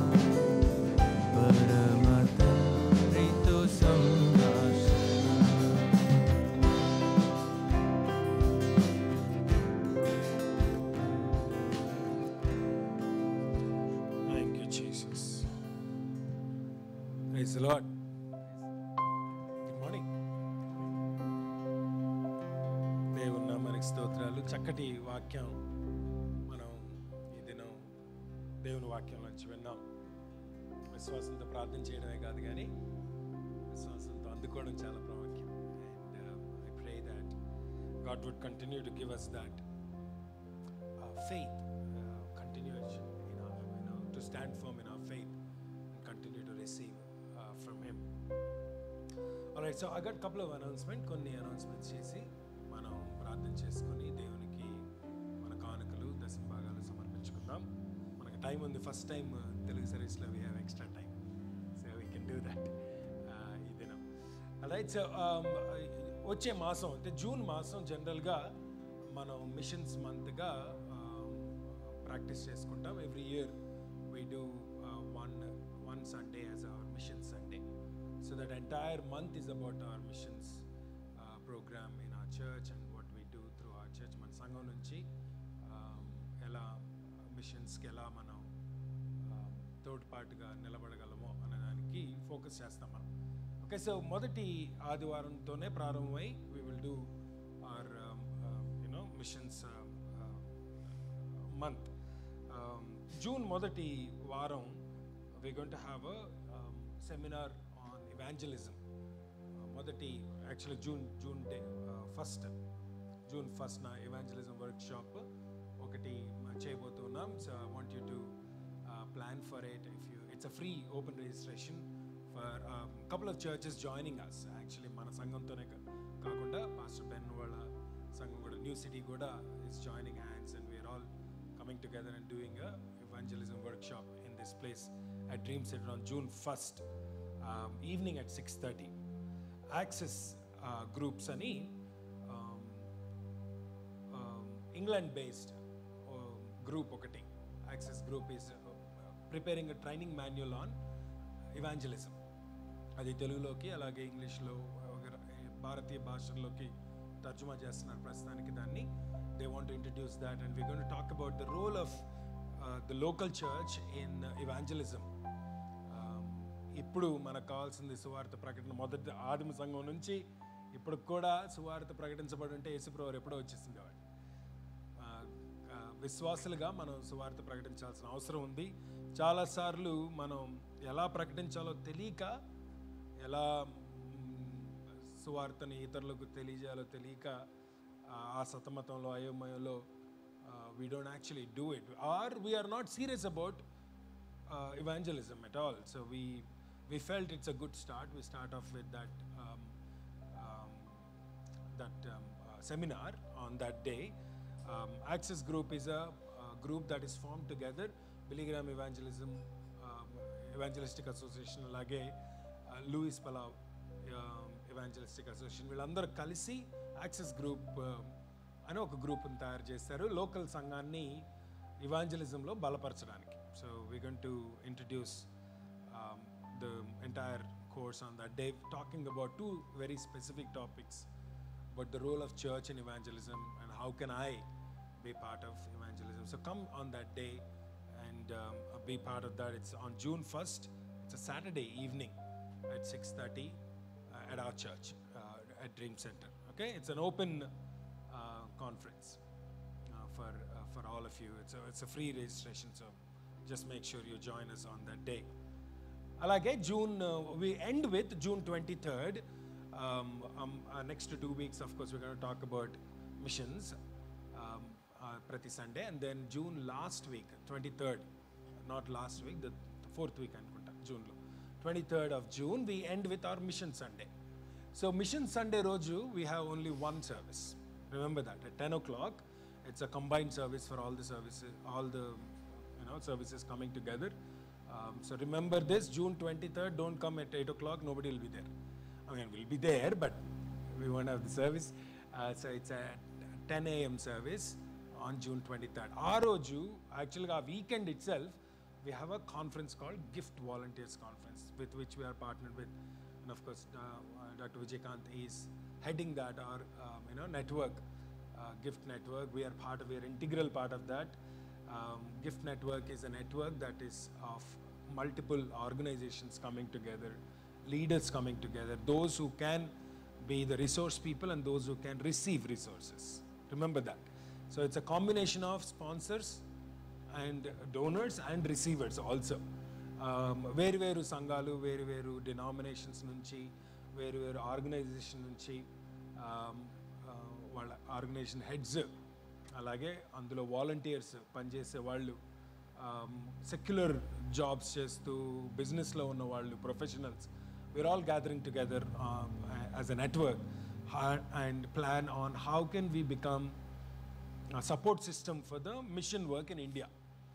పరమతంత్రితో సంభాషణ Thank you, Jesus. Praise the Lord. Good morning. దేవుని నామానికి స్తోత్రాలు చక్కటి వాక్యం మనం ఈ దినం దేవుని వాక్యం నుంచి విన్నాం విశ్వాసంతో ప్రార్థన చేయడమే కాదు కానీ విశ్వాసంతో అందుకోవడం చాలా ప్రాముఖ్యం and I pray that God would continue to give us that uh, faith, uh, continuation, you know, you know, to stand firm in our faith and continue to receive uh, from Him. All right, so I got a couple of announcements, కొన్ని announcements చేసి మనం ప్రార్థన చేసుకొని దేవునికి మన కానుకలు దశంభాగాలు సమర్పించుకుందాం మనకు time ఉంది ఫస్ట్ టైం తెలుగు సర్వీస్లో we have extra time so we can do that ఈ దినం రైట్ సో వచ్చే మాసం అంటే జూన్ మాసం జనరల్గా మనం మిషన్స్ మంత్గా ప్రాక్టీస్ చేసుకుంటాం every year we do one one Sunday as our mission Sunday so that entire month is about our missions program in our church and what we do through our church మన సంఘం నుంచి um, ఎలా మిషన్స్కి ఎలా మనం um, తోడ్పాటుగా నిలబడగలమో అనే దానికి focus చేస్తాం మనం ఓకే సో మొదటి ఆదివారంతోనే ప్రారంభమై we will do or you know missions month June మొదటి వారం we gonna to have a seminar on evangelism మొదటి actually June June day first June first నా ఇవాంజలిజం వర్క్ షాప్ ఒకటి మ- చేయబోతున్నాం so I want you to plan for it if you it's a free open registration for couple of churches joining us actually మన సంఘంతోనే కా- కాకుండా pastor Ben వాళ్ళ సంఘం కూడా న్యూ సిటీ కూడా is joining hands and we're all coming together and doing a evangelism workshop in this place at Dream Center on June 1st, um, evening at 6.30. Access uh, groups అని um, um, England based um, group ఒకటి Access group is uh, preparing a training manual on evangelism. అది తెలుగులోకి అలాగే ఇంగ్లీష్లో భారతీయ భాషల్లోకి తర్జుమా చేస్తున్నారు ప్రస్తుతానికి దాన్ని they want introduce that and we gonna talk about the role of the local church in evangelism ఇప్పుడు మనకు కావాల్సింది సువార్త ప్రకటన మొదటి ఆదిమ సంఘం నుంచి ఇప్పుడు కూడా సువార్త ప్రకటించబడి ఉంటే యేసుప్రభు ఎప్పుడో వచ్చేసింది కాబట్టి ఆ, ఆ, విశ్వాసులుగా మనం సువార్త ప్రకటించాల్సిన అవసరం ఉంది చాలాసార్లు మనం ఎలా ప్రకటించాలో తెలియక ఎలా మ్, సువార్తని ఇతరులకు తెలియజేయాలో తెలియక ఆ, ఆ సతమతంలో అయోమయంలో we don't actually do it or we're not serious about uh, evangelism at all. So we we felt it's a good start. We start off with that um, um, that um, uh, seminar on that day. Um, Access Group is a, uh group that is formed together. Billy Graham Evangelism um, Evangelistic Association అలాగే Luis Palau evangelistic association వీళ్ళందరూ కలిసి access group అని ఒక గ్రూప్ని తయారు చేశారు local సంఘాన్ని ఇవాంజలిజంలో బలపరచడానికి so we gonna to introduce the entire course on that day talking about two very specific topics about the role of church in evangelism and how can I be part of evangelism. So come on that day and um, be part of that. It's on June 1st. It's a Saturday evening at 6:30 uh, at our church uh, at Dream Center. Okay, it's an open uh, conference uh, for uh, for all of you. It's a, it's a free registration, so just make sure you join us on that day. అలాగే June we end with June twenty third next two weeks of course we talk about missions ప్రతి Sunday and then June last week twenty third not last week the fourth week అనుకుంటా జూన్లో twenty third of June we end with our mission Sunday so mission Sunday రోజు we have only one service remember that at ten o'clock it's a combined service for all the services all the you know services coming together um, so remember this june 23rd don't come at 8 o'clock nobody will be there i mean we'll be there but we won't have the service uh, so it's a 10 a.m service on june 23rd our roju actually our weekend itself we have a conference called gift volunteers conference with which we are partnered with and of course uh, uh, dr vijaykanth is heading that our um, you know network uh, gift network we are part of we are integral part of that um, gift network is a network that is of multiple organizations coming together leaders coming together those who can be the resource people and those who can receive resources remember that so it's a combination of sponsors and donors and receivers also um, వేరు వేరు సంఘాలు వేరు వేరు denominations నుంచి వేరు వేరు organisation నుంచి um, uh, వాళ్ళ ఆర్గనైజేషన్ హెడ్స్ అలాగే అందులో వాలంటీర్స్ పనిచేసే వాళ్ళు సెక్యులర్ జాబ్స్ చేస్తూ బిజినెస్లో ఉన్న వాళ్ళు professionals we're all gathering together as a network and plan on how can we become support system for the mission work in India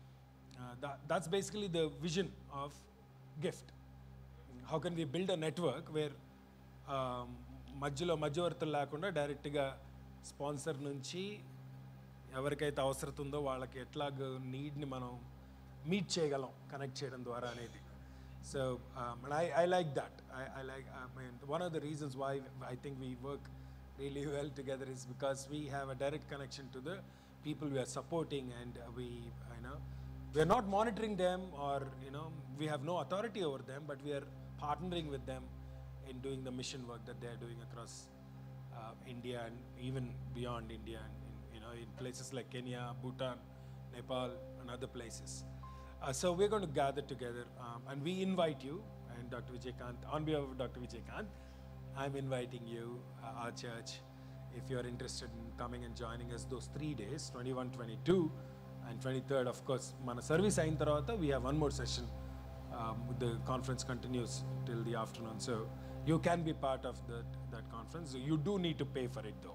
that's basically the vision of gift how can we build a network where um, మధ్యలో మధ్యవర్తులు లేకుండా డైరెక్ట్గా sponsor నుంచి ఎవరికైతే అవసరం ఉందో వాళ్ళకి ఎట్లాగ నీడ్ని మనం మీట్ చేయగలం కనెక్ట్ చేయడం ద్వారా అనేది so I I like that I I like I mean one of the reasons why I think we work really well together is because we have a direct connection to the people we are supporting and uh, we you know we are not monitoring them or you know we have no authority over them but we are partnering with them in doing the mission work that they are doing across uh, India and even beyond India and in, you know in places like Kenya, Bhutan, Nepal and other places. Uh, so we're going to gather together um, and we invite you and Dr. Vijaykanth, on behalf of Dr. Vijaykanth, I'm inviting you, uh, our church, if you're interested in coming and joining us those three days, 21, 22, and 23rd, of course, మన service అయిన తర్వాత we have one more session. Um, the conference continues till the afternoon. So you can be part of that, that conference. You do need to pay for it though.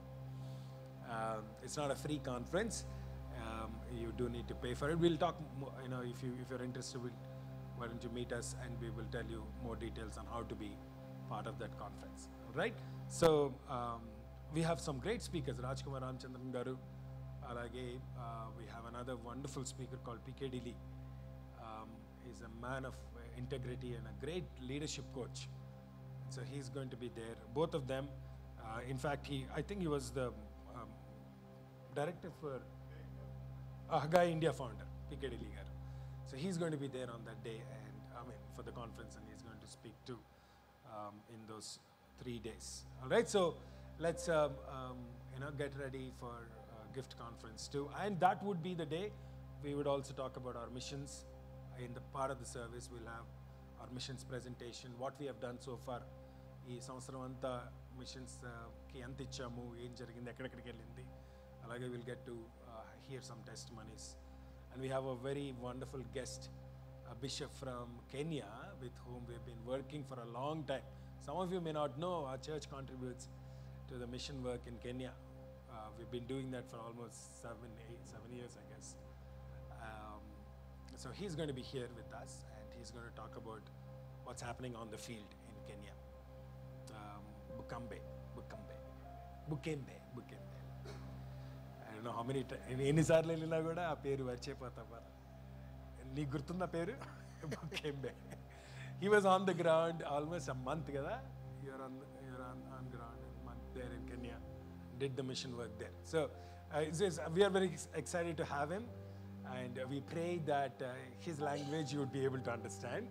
Um, it's not a free conference. Um, you do need to pay for it. We'll talk. More, you know, if you if you're interested, we'll, why don't you meet us and we will tell you more details on how to be part of that conference. All right. So um, we have some great speakers. Rajkumar Ramchandran Garu. Alage, uh, we have another wonderful speaker called PK Lee. Um, he's a man of integrity and a great leadership coach. So he's going to be there. Both of them Uh, in fact, he I think he was the um, director for uh, Hagai India founder, PK Delhi garu. So he's going to be there on that day, and I mean for the conference, and he's going to speak too um, in those three days. All right, so let's um, um, you know get ready for uh, gift conference too, and that would be the day we would also talk about our missions. In the part of the service, we'll have our missions presentation, what we have done so far. ఈ సంవత్సరం అంతా మిషన్స్కి ఎంత ఇచ్చాము ఏం జరిగింది ఎక్కడెక్కడికి వెళ్ళింది అలాగే will get to hear some testimonies and we have a very wonderful guest bishop from Kenya with whom we been working for a long time some of you may not know our church contributes to the mission work in Kenya. Uh, we've been doing that for almost seven, eight, seven years, I guess. Um, so he's going to be here with us, and he's going to talk about what's happening on the field in Kenya. Um, Bukambe, Bukambe, Bukembe, Bukembe. I don't know how many times, ఎన్నిసార్లు వెళ్ళినా కూడా ఆ పేరు మర్చిపోతామా నీకు గుర్తుందా పేరు Bukembe he was on the ground almost a month కదా you're on you're on on ground month there in Kenya did the mission work there so we're very excited to have him and we pray that his language you would be able to understand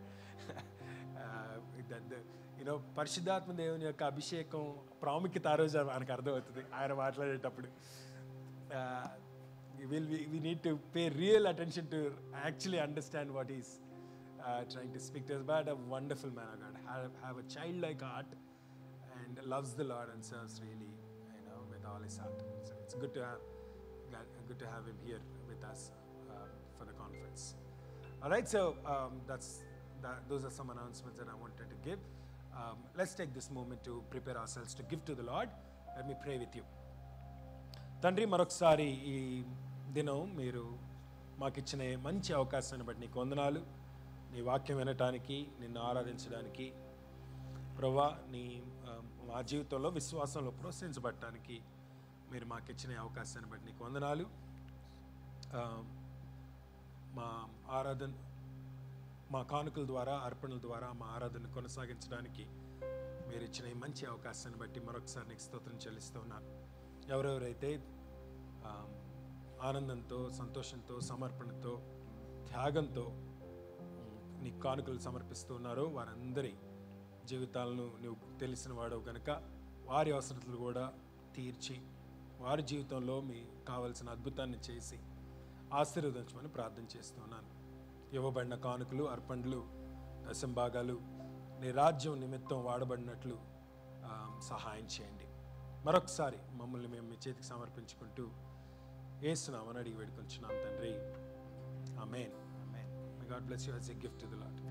that you know పరిశుద్ధాత్మ దేవుని యొక్క అభిషేకం ప్రాముఖ్యత ఆ రోజు మనకు అర్థమవుతుంది ఆయన మాట్లాడేటప్పుడు uh, we will we, we need to pay real attention to actually understand what he's uh, trying to speak to us about a wonderful man of God have, have a childlike heart and loves the Lord and serves really you know with all his heart so it's good to have got- good to have him here with us uh, for the conference all right so um, that's that, those are some announcements that I wanted to give um, let's take this moment to prepare ourselves to give to the Lord let me pray with you తండ్రి మరొకసారి ఈ దినం మీరు మాకు ఇచ్చిన ఈ మంచి అవకాశాన్ని బట్టి నీకు వందనాలు నీ వాక్యం వినటానికి నిన్ను ఆరాధించడానికి ప్రభా నీ ఆ, మా జీవితంలో విశ్వాసంలో ప్రోత్సహించబడటానికి మీరు మాకు ఇచ్చిన ఈ అవకాశాన్ని బట్టి నీకు వందనాలు ఆ, మా ఆరాధన మా కానుకల ద్వారా అర్పణల ద్వారా మా ఆరాధన కొనసాగించడానికి మీరు ఇచ్చిన ఈ మంచి అవకాశాన్ని బట్టి మరొకసారి నీకు స్తోత్రం చెల్లిస్తూ ఉన్నాను ఎవరెవరైతే ఆ, ఆనందంతో సంతోషంతో సమర్పణతో త్యాగంతో ఉమ్, నీ కానుకలు సమర్పిస్తూ ఉన్నారో వారందరి జీవితాలను నువ్వు తెలిసిన వాడవు కనుక వారి అవసరతలు కూడా తీర్చి వారి జీవితంలో మీ కావలసిన అద్భుతాన్ని చేసి ఆశీర్వదించమని ప్రార్థన చేస్తున్నాను ఇవ్వబడిన కానుకలు అర్పణలు దశంభాగాలు నీ రాజ్యం నిమిత్తం వాడబడినట్లు ఆ, సహాయం చేయండి మరొకసారి మమ్మల్ని మేము మీ చేతికి సమర్పించుకుంటూ ఏసునామని అడిగి వేడుకొంచున్నాం తండ్రి amen amen may God bless you as a gift to the Lord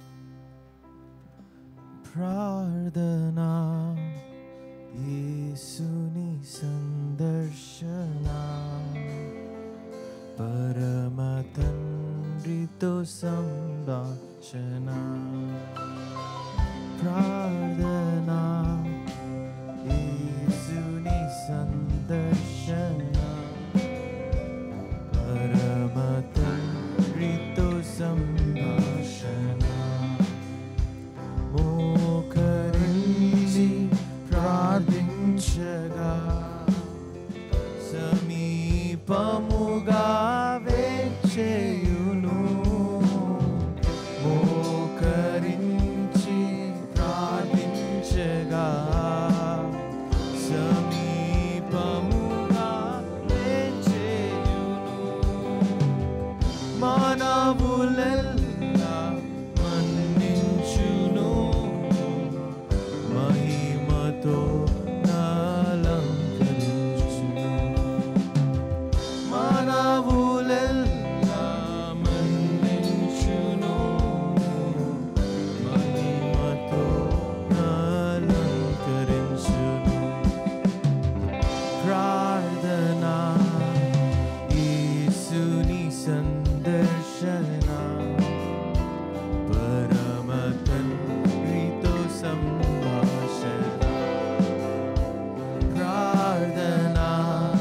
ప్రార్థనా యేసుని సందర్శన పరమ తండ్రితో సంభాషణ ప్రార్థనా యేసుని సందర్శన పరమ తండ్రితో సంభాషణ మోకరించి ప్రార్థించగా సమీపముగా వేచేయును మోకరించి ప్రార్థించగా సమీపముగా వేచేయును మానవులెల్లా మన్నించును మహిమతో నాలంకరించును మానవులెల్లా మన్నించును మహిమతో నాలంకరించును ప్రార్థనా యేసుని సందర్శన పరమ తండ్రితో సంభాషణ ప్రార్థనా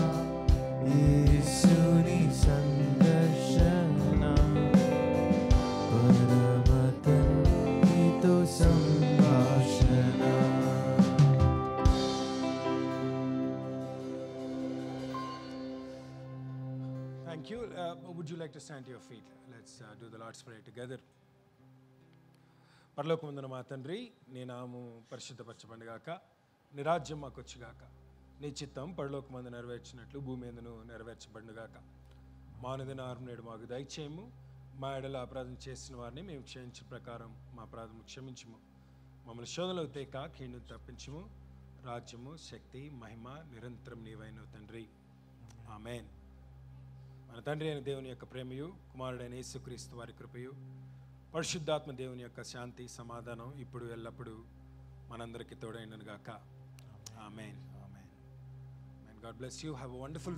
యేసుని సందర్శన పరమ తండ్రితో సంభాషణ would you like to stand your feet let's do the Lord's pray together పరలోకముందున మా తండ్రి నీ నాము పరిశుద్ధపరచబడిగాక నీ రాజ్యం మాకు వచ్చుగాక నీ చిత్తం పరలోకమందు నెరవేర్చినట్లు భూమి మీదను నెరవేర్చబడినగాక మానదిన ఆరు నేడు మాకు దయచేయము మా ఎడల అపరాధం చేసిన వారిని మేము క్షమించిన ప్రకారం మా అపరాధం క్షమించము మమ్మల్ని శోధనలో తేక కీడు తప్పించము రాజ్యము శక్తి మహిమ నిరంతరం నీవైన తండ్రి ఆమెన్ మన తండ్రి అయిన దేవుని యొక్క ప్రేమయు కుమారుడైన యేసుక్రీస్తు వారి కృపయు పరిశుద్ధాత్మ దేవుని యొక్క శాంతి సమాధానం ఇప్పుడు ఎల్లప్పుడూ మనందరికీ తోడైనను గాక amen amen God bless you have wonderful